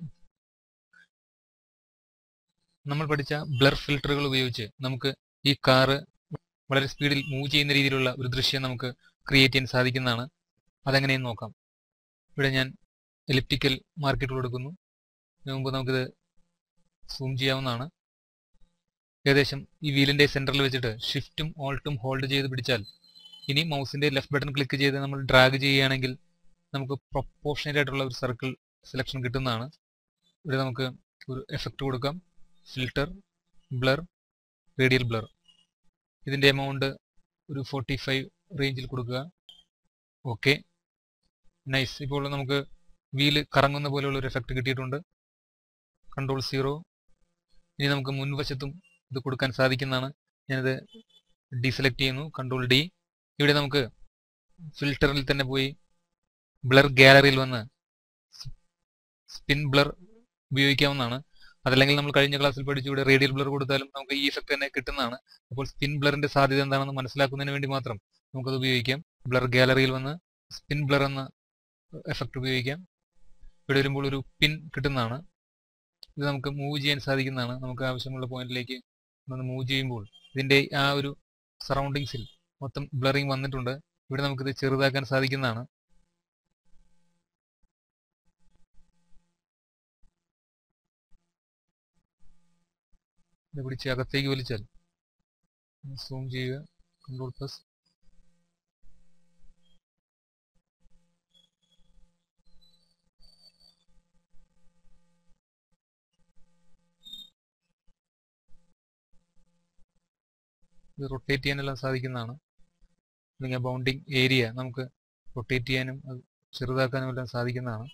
നമ്മൾ പഠിച്ച ബ്ലർ ഫിൽറ്ററുകൾ ഉപയോഗിച്ച് നമുക്ക് ഈ കാറ് വളരെ സ്പീഡിൽ മൂവ് ചെയ്യുന്ന രീതിയിലുള്ള ഒരു ദൃശ്യം നമുക്ക് ക്രിയേറ്റ് ചെയ്യാൻ സാധിക്കുന്നതാണ് അതെങ്ങനെയെന്ന് നോക്കാം ഇവിടെ ഞാൻ എലിപ്റ്റിക്കൽ മാർക്കറ്റ് കൊടുക്കുന്നു ഇതിനു മുമ്പ് നമുക്കിത് സൂം ചെയ്യാവുന്നതാണ് ഏകദേശം ഈ വീലിന്റെ സെന്ററിൽ വെച്ചിട്ട് ഷിഫ്റ്റും ഓൾട്ടും ഹോൾഡ് ചെയ്ത് പിടിച്ചാൽ ഇനി മൗസിന്റെ ലെഫ്റ്റ് ബട്ടൺ ക്ലിക്ക് ചെയ്ത് നമ്മൾ ഡ്രാഗ് ചെയ്യുകയാണെങ്കിൽ നമുക്ക് പ്രൊപ്പോർഷനേറ്റ് ആയിട്ടുള്ള ഒരു സർക്കിൾ സെലക്ഷൻ കിട്ടുന്നതാണ് ഇവിടെ നമുക്ക് ഒരു എഫക്റ്റ് കൊടുക്കാം ഫിൽട്ടർ ബ്ലർ റേഡിയൽ ബ്ലർ ഇതിൻ്റെ എമൗണ്ട് ഒരു ഫോർട്ടി ഫൈവ് റേഞ്ചിൽ കൊടുക്കുക ഓക്കെ നൈസ് ഇപ്പോൾ നമുക്ക് വീല് കറങ്ങുന്ന പോലെയുള്ള ഒരു എഫക്റ്റ് കിട്ടിയിട്ടുണ്ട് കൺട്രോൾ സീറോ ഇനി നമുക്ക് മുൻവശത്തും ഇത് കൊടുക്കാൻ സാധിക്കുന്നതാണ് ഞാനിത് ഡീസെലക്ട് ചെയ്യുന്നു കൺട്രോൾ ഡി ഇവിടെ നമുക്ക് ഫിൽറ്ററിൽ തന്നെ പോയി ബ്ലർ ഗാലറിയിൽ വന്ന് സ്പിൻ ബ്ലർ ഉപയോഗിക്കാവുന്നതാണ് അതല്ലെങ്കിൽ നമ്മൾ കഴിഞ്ഞ ക്ലാസ്സിൽ പഠിച്ചു ഇവിടെ റേഡിയൽ ബ്ലർ കൊടുത്താലും നമുക്ക് ഈ ഇഫക്റ്റ് തന്നെ കിട്ടുന്നതാണ് അപ്പോൾ സ്പിൻ ബ്ലറിന്റെ സാധ്യത എന്താണെന്ന് മനസ്സിലാക്കുന്നതിന് വേണ്ടി മാത്രം നമുക്കത് ഉപയോഗിക്കാം ബ്ലർ ഗാലറിയിൽ വന്ന് സ്പിൻ ബ്ലർ എന്ന എഫക്റ്റ് ഉപയോഗിക്കാം ഇവിടെ വരുമ്പോൾ ഒരു പിൻ കിട്ടുന്നതാണ് ഇത് നമുക്ക് മൂവ് ചെയ്യാൻ സാധിക്കുന്നതാണ് നമുക്ക് ആവശ്യമുള്ള പോയിന്റിലേക്ക് ഒന്ന് മൂവ് ചെയ്യുമ്പോൾ ഇതിൻ്റെ ആ ഒരു സറൗണ്ടിങ്സിൽ മൊത്തം ബ്ലറിങ് വന്നിട്ടുണ്ട് ഇവിടെ നമുക്കിത് ചെറുതാക്കാൻ സാധിക്കുന്നതാണ് ഇത് പിടിച്ച് അകത്തേക്ക് വലിച്ചാൽ സൂം ചെയ്യുക കൺട്രോൾ പ്ലസ് ഇത് റൊട്ടേറ്റ് ചെയ്യാനെല്ലാം സാധിക്കുന്നതാണ് അല്ലെങ്കിൽ ബൗണ്ടിങ് ഏരിയ നമുക്ക് റൊട്ടേറ്റ് ചെയ്യാനും അത് ചെറുതാക്കാനും എല്ലാം സാധിക്കുന്നതാണ്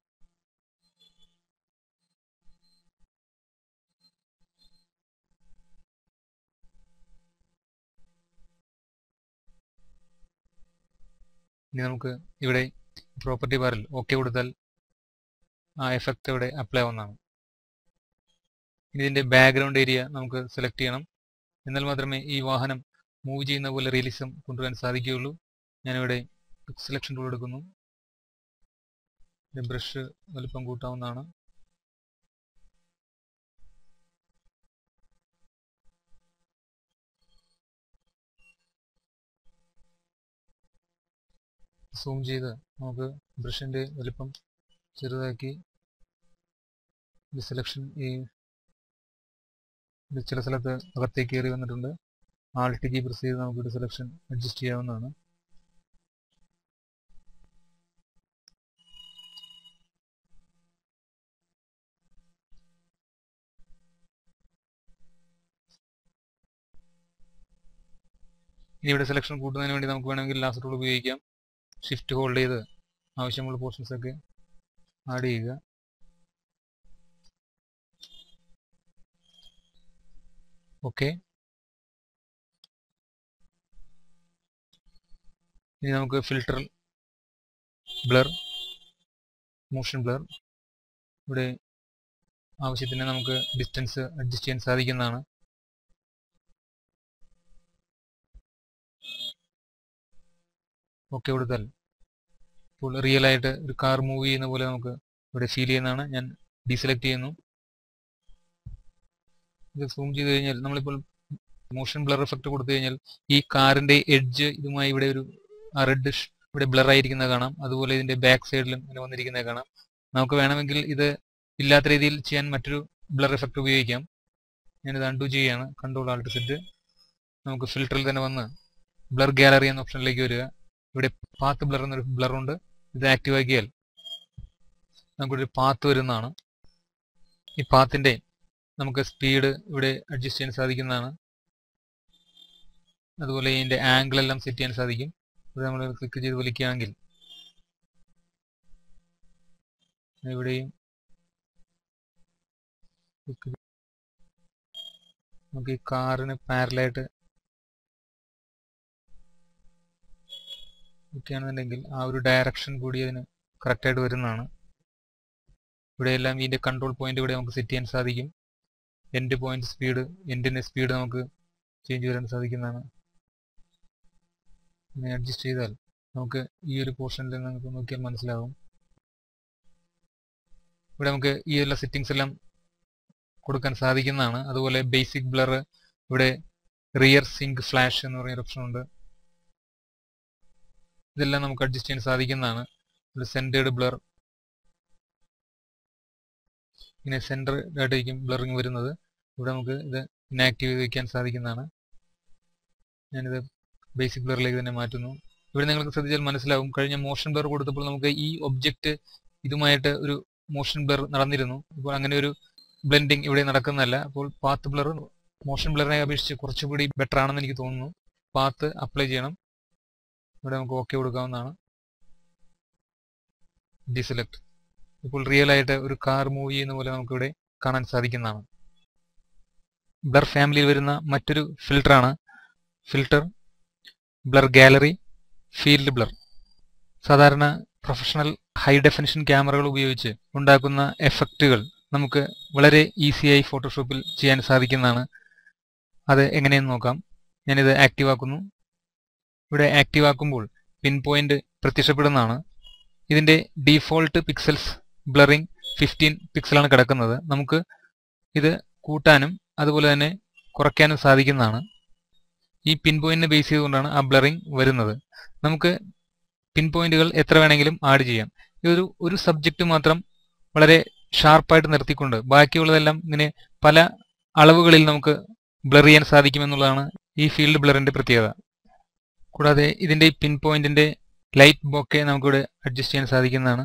ഇനി നമുക്ക് ഇവിടെ പ്രോപ്പർട്ടി ബാറിൽ ഓക്കെ കൊടുത്താൽ ആ എഫക്റ്റ് ഇവിടെ അപ്ലൈ ആവുന്നതാണ് ഇതിൻ്റെ ബാക്ക്ഗ്രൗണ്ട് ഏരിയ നമുക്ക് സെലക്ട് ചെയ്യണം എന്നാൽ മാത്രമേ ഈ വാഹനം മൂവ് ചെയ്യുന്ന പോലെ റിയലിസം കൊണ്ടുവരാൻ സാധിക്കുകയുള്ളൂ ഞാനിവിടെ സെലക്ഷൻ ടൂൾ എടുക്കുന്നു ബ്രഷ് വലുപ്പം കൂട്ടാവുന്നതാണ് സൂം ചെയ്ത് നമുക്ക് ബ്രഷിൻ്റെ വലുപ്പം ചെറുതാക്കി സെലക്ഷൻ ഈ ഇത് ചില സ്ഥലത്ത് അകത്തേക്ക് കയറി വന്നിട്ടുണ്ട് ആൾട്ട് കീ പ്രസ് ചെയ്ത് നമുക്കിവിടെ സെലക്ഷൻ അഡ്ജസ്റ്റ് ചെയ്യാവുന്നതാണ് ഇനി ഇവിടെ സെലക്ഷൻ കൂട്ടുന്നതിന് വേണ്ടി നമുക്ക് വേണമെങ്കിൽ ലാസ്റ്റ് ടൂൾ ഉപയോഗിക്കാം ഷിഫ്റ്റ് ഹോൾഡ് ചെയ്ത് ആവശ്യമുള്ള പോർഷൻസ് ഒക്കെ ആഡ് ചെയ്യുക ഓക്കെ ഇനി നമുക്ക് ഫിൽട്ടർ ബ്ലർ മോഷൻ ബ്ലർ ഇവിടെ ആവശ്യത്തിന് നമുക്ക് ഡിസ്റ്റൻസ് അഡ്ജസ്റ്റ് ചെയ്യാൻ സാധിക്കുന്നതാണ് ഓക്കെ കൊടുത്താൽ ഇപ്പോൾ റിയൽ ആയിട്ട് ഒരു കാർ മൂവ് ചെയ്യുന്ന പോലെ നമുക്ക് ഇവിടെ ഫീൽ ചെയ്യുന്നതാണ് ഞാൻ ഡീസെലക്ട് ചെയ്യുന്നു ഇത് സൂം ചെയ്ത് കഴിഞ്ഞാൽ നമ്മളിപ്പോൾ മോഷൻ ബ്ലർ എഫക്റ്റ് കൊടുത്തു കഴിഞ്ഞാൽ ഈ കാറിന്റെ എഡ്ജ് ഇതുമായി ഇവിടെ ഒരു റെഡ് ഇവിടെ ബ്ലർ ആയിരിക്കുന്നത് കാണാം അതുപോലെ ഇതിന്റെ ബാക്ക് സൈഡിലും ഇങ്ങനെ വന്നിരിക്കുന്നത് കാണാം നമുക്ക് വേണമെങ്കിൽ ഇത് ഇല്ലാത്ത രീതിയിൽ ചെയ്യാൻ മറ്റൊരു ബ്ലർ എഫക്റ്റ് ഉപയോഗിക്കാം ഞാനിത് അൺഡു ചെയ്യുകയാണ് കൺട്രോൾ ആൾട്ട് സെറ്റ് നമുക്ക് ഫിൽറ്ററിൽ തന്നെ വന്ന് ബ്ലർ ഗാലറി എന്ന ഓപ്ഷനിലേക്ക് വരിക ഇവിടെ പാത്ത് ബ്ലർ എന്നൊരു ബ്ലർ ഉണ്ട് ഇത് ആക്റ്റീവ് ആക്കിയാൽ നമുക്കൊരു പാത്ത് വരുന്നതാണ് ഈ പാത്തിന്റെ നമുക്ക് സ്പീഡ് ഇവിടെ അഡ്ജസ്റ്റ് ചെയ്യാൻ സാധിക്കുന്നതാണ് അതുപോലെ ഇതിന്റെ ആംഗിൾ എല്ലാം സെറ്റ് ചെയ്യാൻ സാധിക്കും ഇത് നമ്മൾ ക്ലിക്ക് ചെയ്ത് വലിക്കുകയാണെങ്കിൽ ഇവിടെയും നമുക്ക് ഈ കാറിന് പാരലായിട്ട് ഒക്കെയാണെന്നുണ്ടെങ്കിൽ ആ ഒരു ഡയറക്ഷൻ കൂടി അതിന് കറക്റ്റായിട്ട് വരുന്നതാണ് ഇവിടെയെല്ലാം ഇതിന്റെ കൺട്രോൾ പോയിന്റ് ഇവിടെ നമുക്ക് സെറ്റ് ചെയ്യാൻ സാധിക്കും എൻഡ് പോയിന്റ് സ്പീഡ് എൻഡിന്റെ സ്പീഡ് നമുക്ക് ചേഞ്ച് വരാൻ സാധിക്കുന്നതാണ് ഇങ്ങനെ അഡ്ജസ്റ്റ് ചെയ്താൽ നമുക്ക് ഈ ഒരു പോർഷനിൽ നമുക്ക് നോക്കിയാൽ മനസ്സിലാവും ഇവിടെ നമുക്ക് ഈ എല്ലാ സെറ്റിങ്സ് എല്ലാം കൊടുക്കാൻ സാധിക്കുന്നതാണ് അതുപോലെ ബേസിക് ബ്ലർ ഇവിടെ റിയർ സിങ്ക് ഫ്ലാഷ് എന്ന് പറയുന്ന ഓപ്ഷൻ ഉണ്ട് ഇതെല്ലാം നമുക്ക് അഡ്ജസ്റ്റ് ചെയ്യാൻ സാധിക്കുന്നതാണ് ഇവിടെ സെൻറ്റേഡ് ബ്ലർ ഇങ്ങനെ സെൻറ്റർ ആയിട്ടായിരിക്കും ബ്ലറിങ് വരുന്നത് ഇവിടെ നമുക്ക് ഇത് ഇനാക്റ്റീവ് ചെയ്ത് വയ്ക്കാൻ സാധിക്കുന്നതാണ് ഞാനിത് ബേസിക് ബ്ലറിലേക്ക് തന്നെ മാറ്റുന്നു ഇവിടെ നിങ്ങൾക്ക് ശ്രദ്ധിച്ചാൽ മനസ്സിലാവും കഴിഞ്ഞ മോഷൻ ബ്ലർ കൊടുത്തപ്പോൾ നമുക്ക് ഈ ഒബ്ജക്റ്റ് ഇതുമായിട്ട് ഒരു മോഷൻ ബ്ലർ നടന്നിരുന്നു ഇപ്പോൾ അങ്ങനെ ഒരു ബ്ലെൻഡിങ് ഇവിടെ നടക്കുന്നതല്ല അപ്പോൾ പാത്ത് ബ്ലർ മോഷൻ ബ്ലറിനെ അപേക്ഷിച്ച് കുറച്ചുകൂടി ബെറ്റർ ആണെന്ന് എനിക്ക് തോന്നുന്നു പാത്ത് അപ്ലൈ ചെയ്യണം ഇവിടെ നമുക്ക് ഓക്കെ കൊടുക്കാവുന്നതാണ് ഡിസെലക്ട് ഇപ്പോൾ റിയൽ ആയിട്ട് ഒരു കാർ മൂവ് ചെയ്യുന്ന പോലെ നമുക്കിവിടെ കാണാൻ സാധിക്കുന്നതാണ് ബ്ലർ ഫാമിലിയിൽ വരുന്ന മറ്റൊരു ഫിൽട്ടറാണ് filter blur gallery field blur സാധാരണ പ്രൊഫഷണൽ ഹൈ ഡെഫിനിഷൻ ക്യാമറകൾ ഉപയോഗിച്ച് ഉണ്ടാക്കുന്ന എഫക്റ്റുകൾ നമുക്ക് വളരെ ഈസിയായി ഫോട്ടോഷോപ്പിൽ ചെയ്യാൻ സാധിക്കുന്നതാണ് അത് എങ്ങനെയെന്ന് നോക്കാം ഞാനിത് ആക്റ്റീവ് ആക്കുന്നു ഇവിടെ ആക്റ്റീവ് ആക്കുമ്പോൾ പിൻ പോയിന്റ് പ്രത്യക്ഷപ്പെടുന്നതാണ് ഇതിന്റെ ഡീഫോൾട്ട് പിക്സൽസ് ബ്ലറിംഗ് ഫിഫ്റ്റീൻ പിക്സലാണ് കിടക്കുന്നത് നമുക്ക് ഇത് കൂട്ടാനും അതുപോലെ തന്നെ കുറയ്ക്കാനും സാധിക്കുന്നതാണ് ഈ പിൻ പോയിന്റിനെ ബേസ് ചെയ്തുകൊണ്ടാണ് ആ ബ്ലറിംഗ് വരുന്നത് നമുക്ക് പിൻ പോയിന്റുകൾ എത്ര വേണമെങ്കിലും ആഡ് ചെയ്യാം ഇതൊരു ഒരു സബ്ജക്റ്റ് മാത്രം വളരെ ഷാർപ്പായിട്ട് നിർത്തിക്കൊണ്ട് ബാക്കിയുള്ളതെല്ലാം ഇങ്ങനെ പല അളവുകളിൽ നമുക്ക് ബ്ലർ ചെയ്യാൻ സാധിക്കുമെന്നുള്ളതാണ് ഈ ഫീൽഡ് ബ്ലറിന്റെ പ്രത്യേകത കൂടാതെ ഇതിന്റെ ഈ പിൻ പോയിന്റിന്റെ ലൈറ്റ് ബൊക്കെ നമുക്കിവിടെ അഡ്ജസ്റ്റ് ചെയ്യാൻ സാധിക്കുന്നതാണ്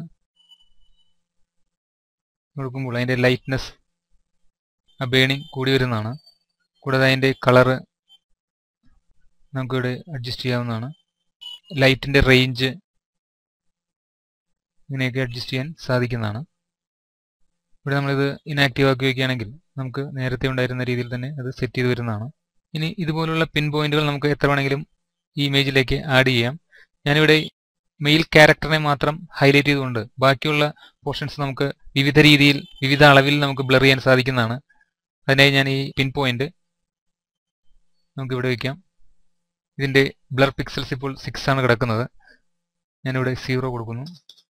കൊടുക്കുമ്പോൾ അതിന്റെ ലൈറ്റ്നെസ് ആ ബേണിംഗ് കൂടി വരുന്നതാണ് കൂടാതെ അതിന്റെ കളറ് നമുക്കിവിടെ അഡ്ജസ്റ്റ് ചെയ്യാവുന്നതാണ് ലൈറ്റിന്റെ റേഞ്ച് ഇങ്ങനെയൊക്കെ അഡ്ജസ്റ്റ് ചെയ്യാൻ സാധിക്കുന്നതാണ് ഇവിടെ നമ്മളിത് ഇനാക്റ്റീവ് ആക്കി വയ്ക്കുകയാണെങ്കിൽ നമുക്ക് നേരത്തെ ഉണ്ടായിരുന്ന രീതിയിൽ തന്നെ അത് സെറ്റ് ചെയ്ത് വരുന്നതാണ് ഇനി ഇതുപോലുള്ള പിൻ പോയിന്റുകൾ നമുക്ക് എത്ര വേണമെങ്കിലും ഈ ഇമേജിലേക്ക് ആഡ് ചെയ്യാം ഞാനിവിടെ മെയിൽ ക്യാരക്ടറിനെ മാത്രം ഹൈലൈറ്റ് ചെയ്തുകൊണ്ട് ബാക്കിയുള്ള പോർഷൻസ് നമുക്ക് വിവിധ രീതിയിൽ വിവിധ അളവിൽ നമുക്ക് ബ്ലർ ചെയ്യാൻ സാധിക്കുന്നതാണ് അതിനായി ഞാൻ ഈ പിൻ പോയിന്റ് നമുക്ക് ഇവിടെ വയ്ക്കാം ഇതിന്റെ ബ്ലർ പിക്സൽസ് ഇപ്പോൾ സിക്സ് ആണ് കിടക്കുന്നത് ഞാനിവിടെ സീറോ കൊടുക്കുന്നു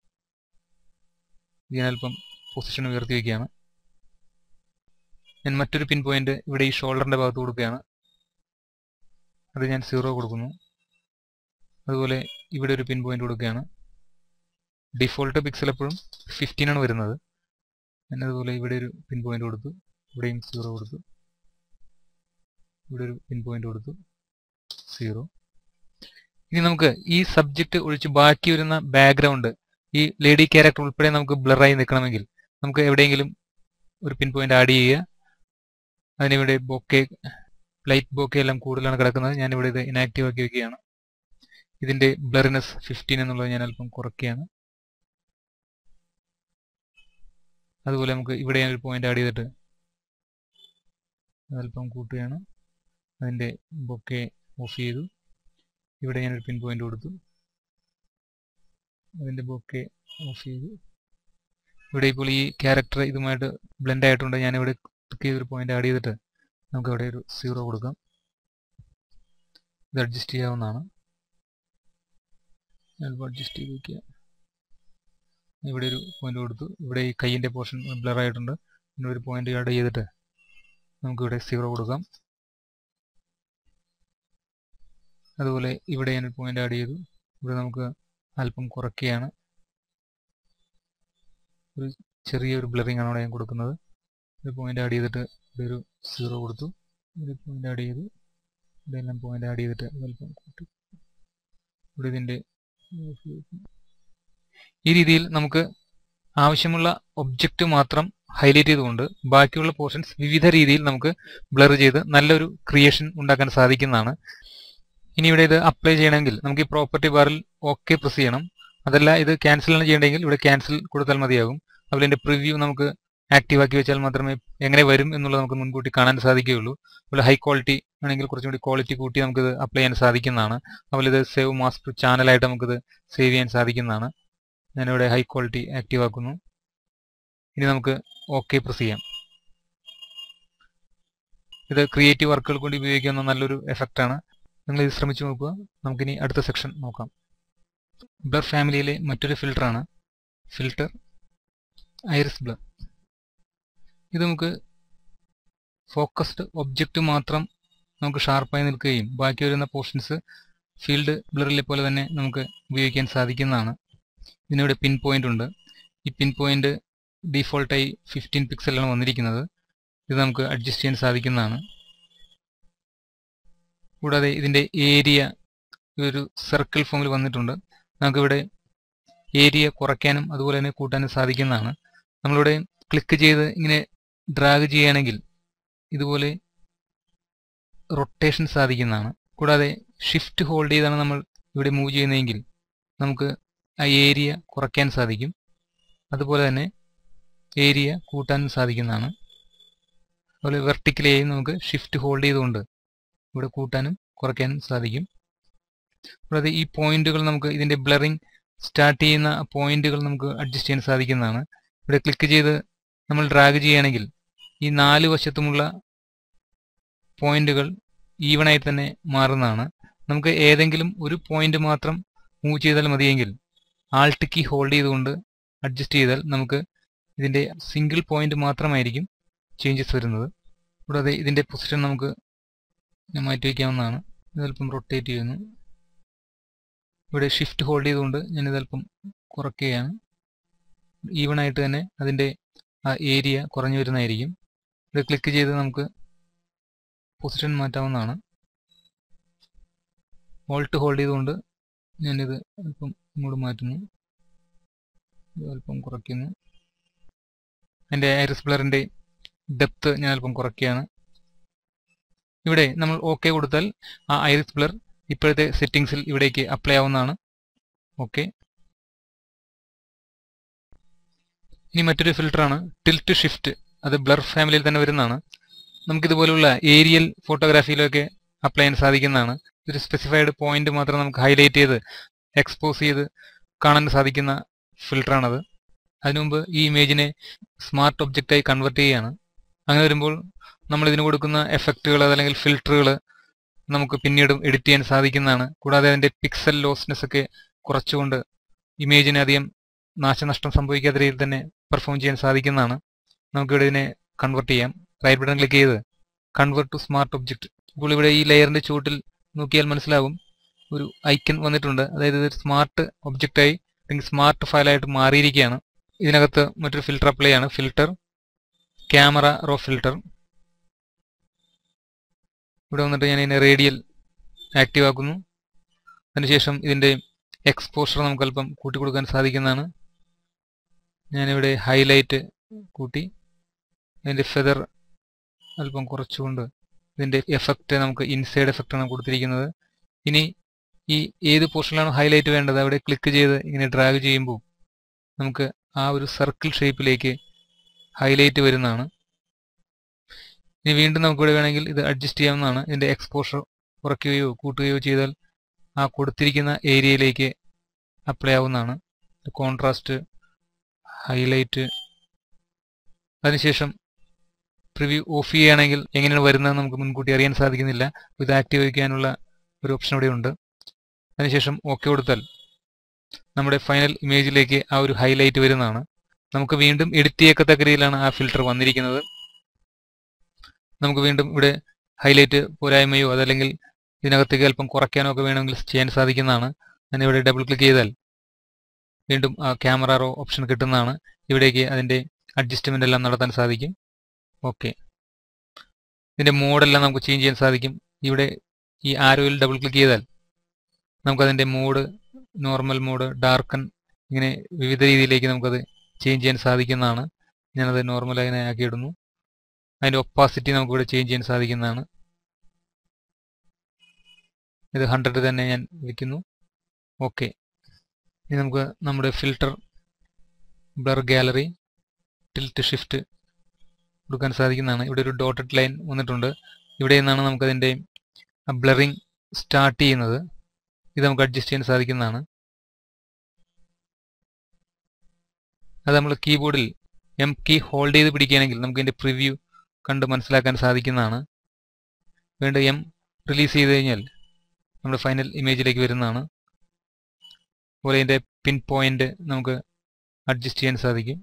ഇതിനൽപ്പം പൊസിഷൻ ഉയർത്തി വയ്ക്കുകയാണ് ഞാൻ മറ്റൊരു പിൻ പോയിന്റ് ഇവിടെ ഈ ഷോൾഡറിന്റെ ഭാഗത്ത് കൊടുക്കുകയാണ് അത് ഞാൻ സീറോ കൊടുക്കുന്നു അതുപോലെ ഇവിടെ ഒരു പിൻ പോയിന്റ് കൊടുക്കുകയാണ് ഡിഫോൾട്ട് പിക്സൽ എപ്പോഴും ഫിഫ്റ്റീൻ ആണ് വരുന്നത് ഞാൻ അതുപോലെ ഇവിടെ ഒരു പിൻ പോയിന്റ് കൊടുത്തു ഇവിടെയും സീറോ കൊടുത്തു ഇവിടെ ഒരു പിൻ പോയിന്റ് കൊടുത്തു സീറോ ഇനി നമുക്ക് ഈ സബ്ജക്റ്റ് ഒഴിച്ച് ബാക്കി വരുന്ന ബാക്ക്ഗ്രൗണ്ട് ഈ ലേഡി ക്യാരക്ടർ ഉൾപ്പെടെ നമുക്ക് ബ്ലറായി നിൽക്കണമെങ്കിൽ നമുക്ക് എവിടെയെങ്കിലും ഒരു പിൻ പോയിന്റ് ആഡ് ചെയ്യുക അതിനിവിടെ ബൊക്കെ ലൈറ്റ് ബൊക്കെ എല്ലാം കൂടുതലാണ് കിടക്കുന്നത് ഞാനിവിടെ ഇത് ഇനാക്റ്റീവ് ആക്കി വെക്കുകയാണ് ഇതിന്റെ ബ്ലറിനെസ് ഫിഫ്റ്റീൻ എന്നുള്ളത് ഞാൻ അല്പം കുറയ്ക്കുകയാണ് അതുപോലെ നമുക്ക് ഇവിടെ ഒരു പോയിന്റ് ആഡ് ചെയ്തിട്ട് അല്പം കൂട്ടുകയാണ് അതിന്റെ ബൊക്കെ ഓഫ് ചെയ്തു ഇവിടെ ഞാനൊരു പിൻ പോയിന്റ് കൊടുത്തു അതിന്റെ ബൊക്കെ ഓഫ് ചെയ്തു ഇവിടെ ഇപ്പോൾ ഈ ക്യാരക്ടർ ഇതുമായിട്ട് ബ്ലെൻഡ് ആയിട്ടുണ്ട് ഞാൻ ഇവിടെ ക്ലിക്ക് ചെയ്തൊരു പോയിന്റ് ആഡ് ചെയ്തിട്ട് നമുക്ക് ഇവിടെ ഒരു സീറോ കൊടുക്കാം ഇത് അഡ്ജസ്റ്റ് ചെയ്യാവുന്നതാണ് ചിലപ്പോൾ അഡ്ജസ്റ്റ് ചെയ്ത് വയ്ക്കുക ഇവിടെ ഒരു പോയിന്റ് കൊടുത്തു ഇവിടെ ഈ കൈയിൻ്റെ പോർഷൻ ബ്ലർ ആയിട്ടുണ്ട് പിന്നെ ഒരു പോയിന്റ് ആഡ് ചെയ്തിട്ട് നമുക്കിവിടെ സീറോ കൊടുക്കാം അതുപോലെ ഇവിടെ ഞാനൊരു പോയിന്റ് ആഡ് ചെയ്തു ഇവിടെ നമുക്ക് അല്പം കുറയ്ക്കുകയാണ് ഒരു ചെറിയൊരു ബ്ലറിംഗ് ആണ് അവിടെ ഞാൻ കൊടുക്കുന്നത് ഒരു പോയിന്റ് ആഡ് ചെയ്തിട്ട് ഇവിടെ ഒരു സീറോ കൊടുത്തു ഒരു പോയിന്റ് ആഡ് ചെയ്തു ഇവിടെ എല്ലാം പോയിന്റ് ആഡ് ചെയ്തിട്ട് അല്പം കൂട്ടി ഇവിടെ ഇതിൻ്റെ ഈ രീതിയിൽ നമുക്ക് ആവശ്യമുള്ള ഒബ്ജക്റ്റ് മാത്രം ഹൈലൈറ്റ് ചെയ്തുകൊണ്ട് ബാക്കിയുള്ള പോർഷൻസ് വിവിധ രീതിയിൽ നമുക്ക് ബ്ലർ ചെയ്ത് നല്ലൊരു ക്രിയേഷൻ ഉണ്ടാക്കാൻ സാധിക്കുന്നതാണ് ഇനി ഇവിടെ ഇത് അപ്ലൈ ചെയ്യണമെങ്കിൽ നമുക്ക് ഈ പ്രോപ്പർട്ടി ബാറിൽ ഓക്കെ പ്രസ് ചെയ്യണം അതല്ല ഇത് ക്യാൻസൽ ആണ് ചെയ്യണമെങ്കിൽ ഇവിടെ ക്യാൻസൽ കൊടുത്താൽ മതിയാകും അതുപോലെ ഇതിന്റെ പ്രിവ്യൂ നമുക്ക് ആക്റ്റീവ് ആക്കി വെച്ചാൽ മാത്രമേ എങ്ങനെ വരും എന്നുള്ളത് നമുക്ക് മുൻകൂട്ടി കാണാൻ സാധിക്കുകയുള്ളൂ അതുപോലെ ഹൈ ക്വാളിറ്റി ആണെങ്കിൽ കുറച്ചും കൂടി ക്വാളിറ്റി കൂട്ടി നമുക്കിത് അപ്ലൈ ചെയ്യാൻ സാധിക്കുന്നതാണ് അതുപോലെ ഇത് സേവ് മാസ്റ്റർ ചാനലായിട്ട് നമുക്കിത് സേവ് ചെയ്യാൻ സാധിക്കുന്നതാണ് ഞാനിവിടെ ഹൈ ക്വാളിറ്റി ആക്റ്റീവ് ആക്കുന്നു ഇനി നമുക്ക് ഓക്കെ പ്രസ് ചെയ്യാം ഇത് ക്രിയേറ്റീവ് വർക്കുകൾക്ക് വേണ്ടി ഉപയോഗിക്കുന്ന നല്ലൊരു എഫക്റ്റ് ആണ് നിങ്ങൾ ഇത് ശ്രമിച്ചു നോക്കുക നമുക്കിനി അടുത്ത സെക്ഷൻ നോക്കാം ബ്ലർ ഫാമിലിയിലെ മറ്റൊരു ഫിൽട്ടറാണ് ഫിൽട്ടർ ഐറിസ് ബ്ലർ ഇത് നമുക്ക് ഫോക്കസ്ഡ് ഒബ്ജക്റ്റ് മാത്രം നമുക്ക് ഷാർപ്പായി നിൽക്കുകയും ബാക്കി വരുന്ന പോർഷൻസ് ഫീൽഡ് ബ്ലറിലെ പോലെ തന്നെ നമുക്ക് ഉപയോഗിക്കാൻ സാധിക്കുന്നതാണ് ഇതിനിവിടെ പിൻ പോയിന്റ് ഉണ്ട് ഈ പിൻ പോയിന്റ് ഡീഫോൾട്ടായി ഫിഫ്റ്റീൻ പിക്സലാണ് വന്നിരിക്കുന്നത് ഇത് നമുക്ക് അഡ്ജസ്റ്റ് ചെയ്യാൻ സാധിക്കുന്നതാണ് കൂടാതെ ഇതിന്റെ ഏരിയ ഒരു സർക്കിൾ ഫോമിൽ വന്നിട്ടുണ്ട് നമുക്കിവിടെ ഏരിയ കുറയ്ക്കാനും അതുപോലെ തന്നെ കൂട്ടാനും സാധിക്കുന്നതാണ് നമ്മളിവിടെ ക്ലിക്ക് ചെയ്ത് ഇങ്ങനെ ഡ്രാഗ് ചെയ്യുകയാണെങ്കിൽ ഇതുപോലെ റൊട്ടേഷൻ സാധിക്കുന്നതാണ് കൂടാതെ ഷിഫ്റ്റ് ഹോൾഡ് ചെയ്താണ് നമ്മൾ ഇവിടെ മൂവ് ചെയ്യുന്നതെങ്കിൽ നമുക്ക് ആ ഏരിയ കുറയ്ക്കാൻ സാധിക്കും അതുപോലെ തന്നെ ഏരിയ കൂട്ടാനും സാധിക്കുന്നതാണ് അതുപോലെ വെർട്ടിക്കലായി നമുക്ക് ഷിഫ്റ്റ് ഹോൾഡ് ചെയ്തുകൊണ്ട് ഇവിടെ കൂട്ടാനും കുറയ്ക്കാനും സാധിക്കും കൂടാതെ ഈ പോയിന്റുകൾ നമുക്ക് ഇതിന്റെ ബ്ലറിംഗ് സ്റ്റാർട്ട് ചെയ്യുന്ന പോയിന്റുകൾ നമുക്ക് അഡ്ജസ്റ്റ് ചെയ്യാൻ സാധിക്കുന്നതാണ് ഇവിടെ ക്ലിക്ക് ചെയ്ത് നമ്മൾ ഡ്രാഗ് ചെയ്യുകയാണെങ്കിൽ ഈ നാല് വശത്തുമുള്ള പോയിന്റുകൾ ഈവണായി തന്നെ മാറുന്നതാണ് നമുക്ക് ഏതെങ്കിലും ഒരു പോയിന്റ് മാത്രം മൂവ് ചെയ്താൽ മതിയെങ്കിൽ ആൾട്ട് കീ ഹോൾഡ് ചെയ്തുകൊണ്ട് അഡ്ജസ്റ്റ് ചെയ്താൽ നമുക്ക് ഇതിൻ്റെ സിംഗിൾ പോയിന്റ് മാത്രമായിരിക്കും ചേഞ്ചസ് വരുന്നത് കൂടാതെ ഇതിൻ്റെ പൊസിഷൻ നമുക്ക് മാറ്റി വയ്ക്കാവുന്നതാണ് ഇതല്പം റൊട്ടേറ്റ് ചെയ്യുന്നു ഇവിടെ ഷിഫ്റ്റ് ഹോൾഡ് ചെയ്തുകൊണ്ട് ഞാൻ ഇതല്പം കുറയ്ക്കുകയാണ് ഈവൺ ആയിട്ട് തന്നെ അതിൻ്റെ ആ ഏരിയ കുറഞ്ഞു വരുന്നതായിരിക്കും ഇത് ക്ലിക്ക് ചെയ്ത് നമുക്ക് പൊസിഷൻ മാറ്റാവുന്നതാണ് ഓൾട്ട് ഹോൾഡ് ചെയ്തുകൊണ്ട് ഞാനിത് അല്പം ഇങ്ങോട്ട് മാറ്റുന്നു ഇത് അല്പം കുറയ്ക്കുന്നു എൻ്റെ ഐറിസ് ബ്ലറിൻ്റെ ഡെപ്ത് ഞാൻ അല്പം കുറയ്ക്കുകയാണ് ഇവിടെ നമ്മൾ ഓക്കെ കൊടുത്താൽ ആ ഐറിസ് ബ്ലർ ഇപ്പോഴത്തെ സെറ്റിങ്സിൽ ഇവിടേക്ക് അപ്ലൈ ആവുന്നതാണ് ഓക്കെ ഇനി മറ്റൊരു ഫിൽറ്ററാണ് ടിൽറ്റ് ഷിഫ്റ്റ് അത് ബ്ലർ ഫാമിലിയിൽ തന്നെ വരുന്നതാണ് നമുക്കിതുപോലുള്ള ഏരിയൽ ഫോട്ടോഗ്രാഫിയിലൊക്കെ അപ്ലൈ ചെയ്യാൻ സാധിക്കുന്നതാണ് ഒരു സ്പെസിഫൈഡ് പോയിന്റ് മാത്രം നമുക്ക് ഹൈലൈറ്റ് ചെയ്ത് എക്സ്പോസ് ചെയ്ത് കാണാൻ സാധിക്കുന്ന ഫിൽറ്ററാണത് അതിനുമുമ്പ് ഈ ഇമേജിനെ സ്മാർട്ട് ഒബ്ജക്റ്റായി കൺവെർട്ട് ചെയ്യുകയാണ് അങ്ങനെ വരുമ്പോൾ നമ്മൾ ഇതിന് കൊടുക്കുന്ന എഫക്റ്റുകൾ അതല്ലെങ്കിൽ ഫിൽറ്ററുകൾ നമുക്ക് പിന്നീട് എഡിറ്റ് ചെയ്യാൻ സാധിക്കുന്നതാണ് കൂടാതെ അതിൻ്റെ പിക്സൽ ലോസ്നെസ് ഒക്കെ കുറച്ചുകൊണ്ട് ഇമേജിന് അധികം നാശനഷ്ടം സംഭവിക്കാത്ത രീതിയിൽ തന്നെ പെർഫോം ചെയ്യാൻ സാധിക്കുന്നതാണ് നമുക്കിവിടെ ഇതിനെ കൺവെർട്ട് ചെയ്യാം റൈറ്റ് ബട്ടൺ ക്ലിക്ക് ചെയ്ത് കൺവെർട്ട് ടു സ്മാർട്ട് ഒബ്ജക്റ്റ് ഇപ്പോൾ ഇവിടെ ഈ ലെയറിന്റെ ചുവട്ടിൽ നോക്കിയാൽ മനസ്സിലാകും ഒരു ഐക്കൺ വന്നിട്ടുണ്ട് അതായത് ഇത് സ്മാർട്ട് ഒബ്ജക്റ്റായി അല്ലെങ്കിൽ സ്മാർട്ട് ഫയലായിട്ട് മാറിയിരിക്കുകയാണ് ഇതിനകത്ത് മറ്റൊരു ഫിൽറ്റർ അപ്ലൈ ആണ് ഫിൽറ്റർ ക്യാമറ റോ ഫിൽറ്റർ ഇവിടെ വന്നിട്ട് ഞാൻ ഇതിനെ റേഡിയൽ ആക്റ്റീവ് ആക്കുന്നു അതിനുശേഷം ഇതിൻ്റെ എക്സ്പോഷർ നമുക്ക് അല്പം കൂട്ടി കൊടുക്കാൻ സാധിക്കുന്നതാണ് ഞാനിവിടെ ഹൈലൈറ്റ് കൂട്ടി അതിൻ്റെ ഫെദർ അല്പം കുറച്ചുകൊണ്ട് ഇതിൻ്റെ എഫക്റ്റ് നമുക്ക് ഇൻസൈഡ് എഫക്റ്റാണ് കൊടുത്തിരിക്കുന്നത് ഇനി ഈ ഏത് പോർഷനിലാണ് ഹൈലൈറ്റ് വേണ്ടത് അവിടെ ക്ലിക്ക് ചെയ്ത് ഇങ്ങനെ ഡ്രാഗ് ചെയ്യുമ്പോൾ നമുക്ക് ആ ഒരു സർക്കിൾ ഷേപ്പിലേക്ക് ഹൈലൈറ്റ് വരുന്നതാണ് ഇനി വീണ്ടും നമുക്കിവിടെ വേണമെങ്കിൽ ഇത് അഡ്ജസ്റ്റ് ചെയ്യാവുന്നതാണ് ഇതിൻ്റെ എക്സ്പോഷർ കുറയ്ക്കുകയോ കൂട്ടുകയോ ചെയ്താൽ ആ കൊടുത്തിരിക്കുന്ന ഏരിയയിലേക്ക് അപ്ലൈ ആവുന്നതാണ് കോൺട്രാസ്റ്റ് ഹൈലൈറ്റ് അതിനുശേഷം പ്രിവ്യൂ ഓഫ് ചെയ്യുകയാണെങ്കിൽ എങ്ങനെയാണ് വരുന്നത് നമുക്ക് മുൻകൂട്ടി അറിയാൻ സാധിക്കുന്നില്ല ഇത് ആക്റ്റീവ് വയ്ക്കാനുള്ള ഒരു ഓപ്ഷൻ ഇവിടെ ഉണ്ട് അതിനുശേഷം ഓക്കെ കൊടുത്താൽ നമ്മുടെ ഫൈനൽ ഇമേജിലേക്ക് ആ ഒരു ഹൈലൈറ്റ് വരുന്നതാണ് നമുക്ക് വീണ്ടും എഡിറ്റ് ചെയ്യത്തക്ക രീതിയിലാണ് ആ ഫിൽറ്റർ വന്നിരിക്കുന്നത് നമുക്ക് വീണ്ടും ഇവിടെ ഹൈലൈറ്റ് പോരായ്മയോ അതല്ലെങ്കിൽ ഇതിനകത്തേക്ക് അല്പം കുറയ്ക്കാനോ ഒക്കെ വേണമെങ്കിൽ ചെയ്യാൻ സാധിക്കുന്നതാണ് ഞാൻ ഇവിടെ ഡബിൾ ക്ലിക്ക് ചെയ്താൽ വീണ്ടും ആ ക്യാമറ റോ ഓപ്ഷൻ കിട്ടുന്നതാണ് ഇവിടേക്ക് അതിൻ്റെ അഡ്ജസ്റ്റ്മെൻ്റ് എല്ലാം നടത്താൻ സാധിക്കും ഓക്കെ ഇതിൻ്റെ മോഡെല്ലാം നമുക്ക് ചേഞ്ച് ചെയ്യാൻ സാധിക്കും ഇവിടെ ഈ ആരോയിൽ ഡബിൾ ക്ലിക്ക് ചെയ്താൽ നമുക്കതിൻ്റെ മോഡ് നോർമൽ മോഡ് ഡാർക്കൻ ഇങ്ങനെ വിവിധ രീതിയിലേക്ക് നമുക്കത് ചേഞ്ച് ചെയ്യാൻ സാധിക്കുന്നതാണ് ഞാനത് നോർമൽ അങ്ങനെ ആക്കിയിടുന്നു അതിൻ്റെ ഒപ്പാസിറ്റി നമുക്കിവിടെ ചേഞ്ച് ചെയ്യാൻ സാധിക്കുന്നതാണ് ഇത് ഹൺഡ്രഡ് തന്നെ ഞാൻ വയ്ക്കുന്നു ഓക്കെ ഇനി നമുക്ക് നമ്മുടെ filter blur gallery tilt shift കൊടുക്കാൻ സാധിക്കുന്നതാണ് ഇവിടെ ഒരു ഡോട്ടഡ് ലൈൻ വന്നിട്ടുണ്ട് ഇവിടെ നിന്നാണ് നമുക്കതിൻ്റെ ബ്ലറിങ് സ്റ്റാർട്ട് ചെയ്യുന്നത് ഇത് നമുക്ക് അഡ്ജസ്റ്റ് ചെയ്യാൻ സാധിക്കുന്നതാണ് അത് നമ്മൾ കീബോർഡിൽ എം കീ ഹോൾഡ് ചെയ്ത് പിടിക്കുകയാണെങ്കിൽ നമുക്ക് ഇതിൻ്റെ പ്രിവ്യൂ കണ്ട് മനസ്സിലാക്കാൻ സാധിക്കുന്നതാണ് വീണ്ടും എം റിലീസ് ചെയ്ത് കഴിഞ്ഞാൽ നമ്മുടെ ഫൈനൽ ഇമേജിലേക്ക് വരുന്നതാണ് അതുപോലെ ഇതിൻ്റെ പിൻ പോയിന്റ് നമുക്ക് അഡ്ജസ്റ്റ് ചെയ്യാൻ സാധിക്കും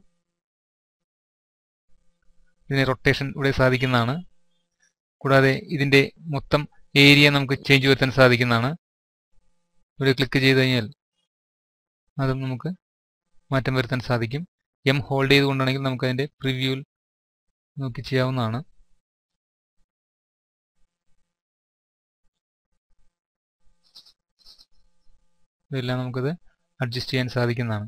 ഇതിന് റൊട്ടേഷൻ ഇവിടെ സാധിക്കുന്നതാണ് കൂടാതെ ഇതിൻ്റെ മൊത്തം ഏരിയ നമുക്ക് ചേഞ്ച് വരുത്താൻ സാധിക്കുന്നതാണ് ഇവിടെ ക്ലിക്ക് ചെയ്ത് കഴിഞ്ഞാൽ അതും നമുക്ക് മാറ്റം വരുത്താൻ സാധിക്കും എം ഹോൾഡ് ചെയ്തുകൊണ്ടാണെങ്കിൽ നമുക്ക് അതിൻ്റെ പ്രിവ്യൂവിൽ നോക്കി ചെയ്യാവുന്നതാണ് ഇതെല്ലാം നമുക്കത് അഡ്ജസ്റ്റ് ചെയ്യാൻ സാധിക്കുന്നതാണ്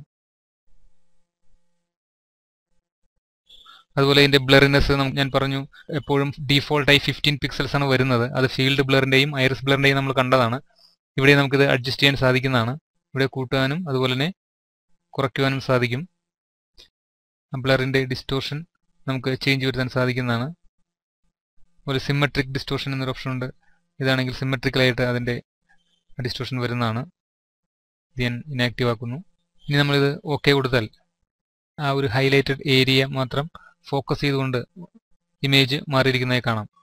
അതുപോലെ ഇതിന്റെ ബ്ലറിനെസ് ഞാൻ പറഞ്ഞു എപ്പോഴും ഡീഫോൾട്ടായി ഫിഫ്റ്റീൻ പിക്സൽസ് ആണ് വരുന്നത് അത് ഫീൽഡ് ബ്ലറിന്റെയും ഐറിസ് ബ്ലറിന്റെയും നമ്മൾ കണ്ടതാണ് ഇവിടെ നമുക്കിത് അഡ്ജസ്റ്റ് ചെയ്യാൻ സാധിക്കുന്നതാണ് ഇവിടെ കൂട്ടാനും അതുപോലെ തന്നെ കുറയ്ക്കുവാനും സാധിക്കും ബ്ലറിന്റെ ഡിസ്റ്റോർഷൻ നമുക്ക് ചേഞ്ച് വരുത്താൻ സാധിക്കുന്നതാണ് ഒരു സിമ്മട്രിക് ഡിസ്റ്റോർഷൻ എന്നൊരു ഓപ്ഷൻ ഉണ്ട് ഇതാണെങ്കിൽ സിമ്മട്രിക്കലായിട്ട് അതിന്റെ ഡിസ്റ്റോർഷൻ വരുന്നതാണ് ഇത് ഞാൻ ഇനാക്റ്റീവ് ആക്കുന്നു ഇനി നമ്മളിത് ഓക്കെ കൊടുത്താൽ ആ ഒരു ഹൈലൈറ്റഡ് ഏരിയ മാത്രം ഫോക്കസ് ചെയ്തുകൊണ്ട് ഇമേജ് മാറിയിരിക്കുന്നതായി കാണാം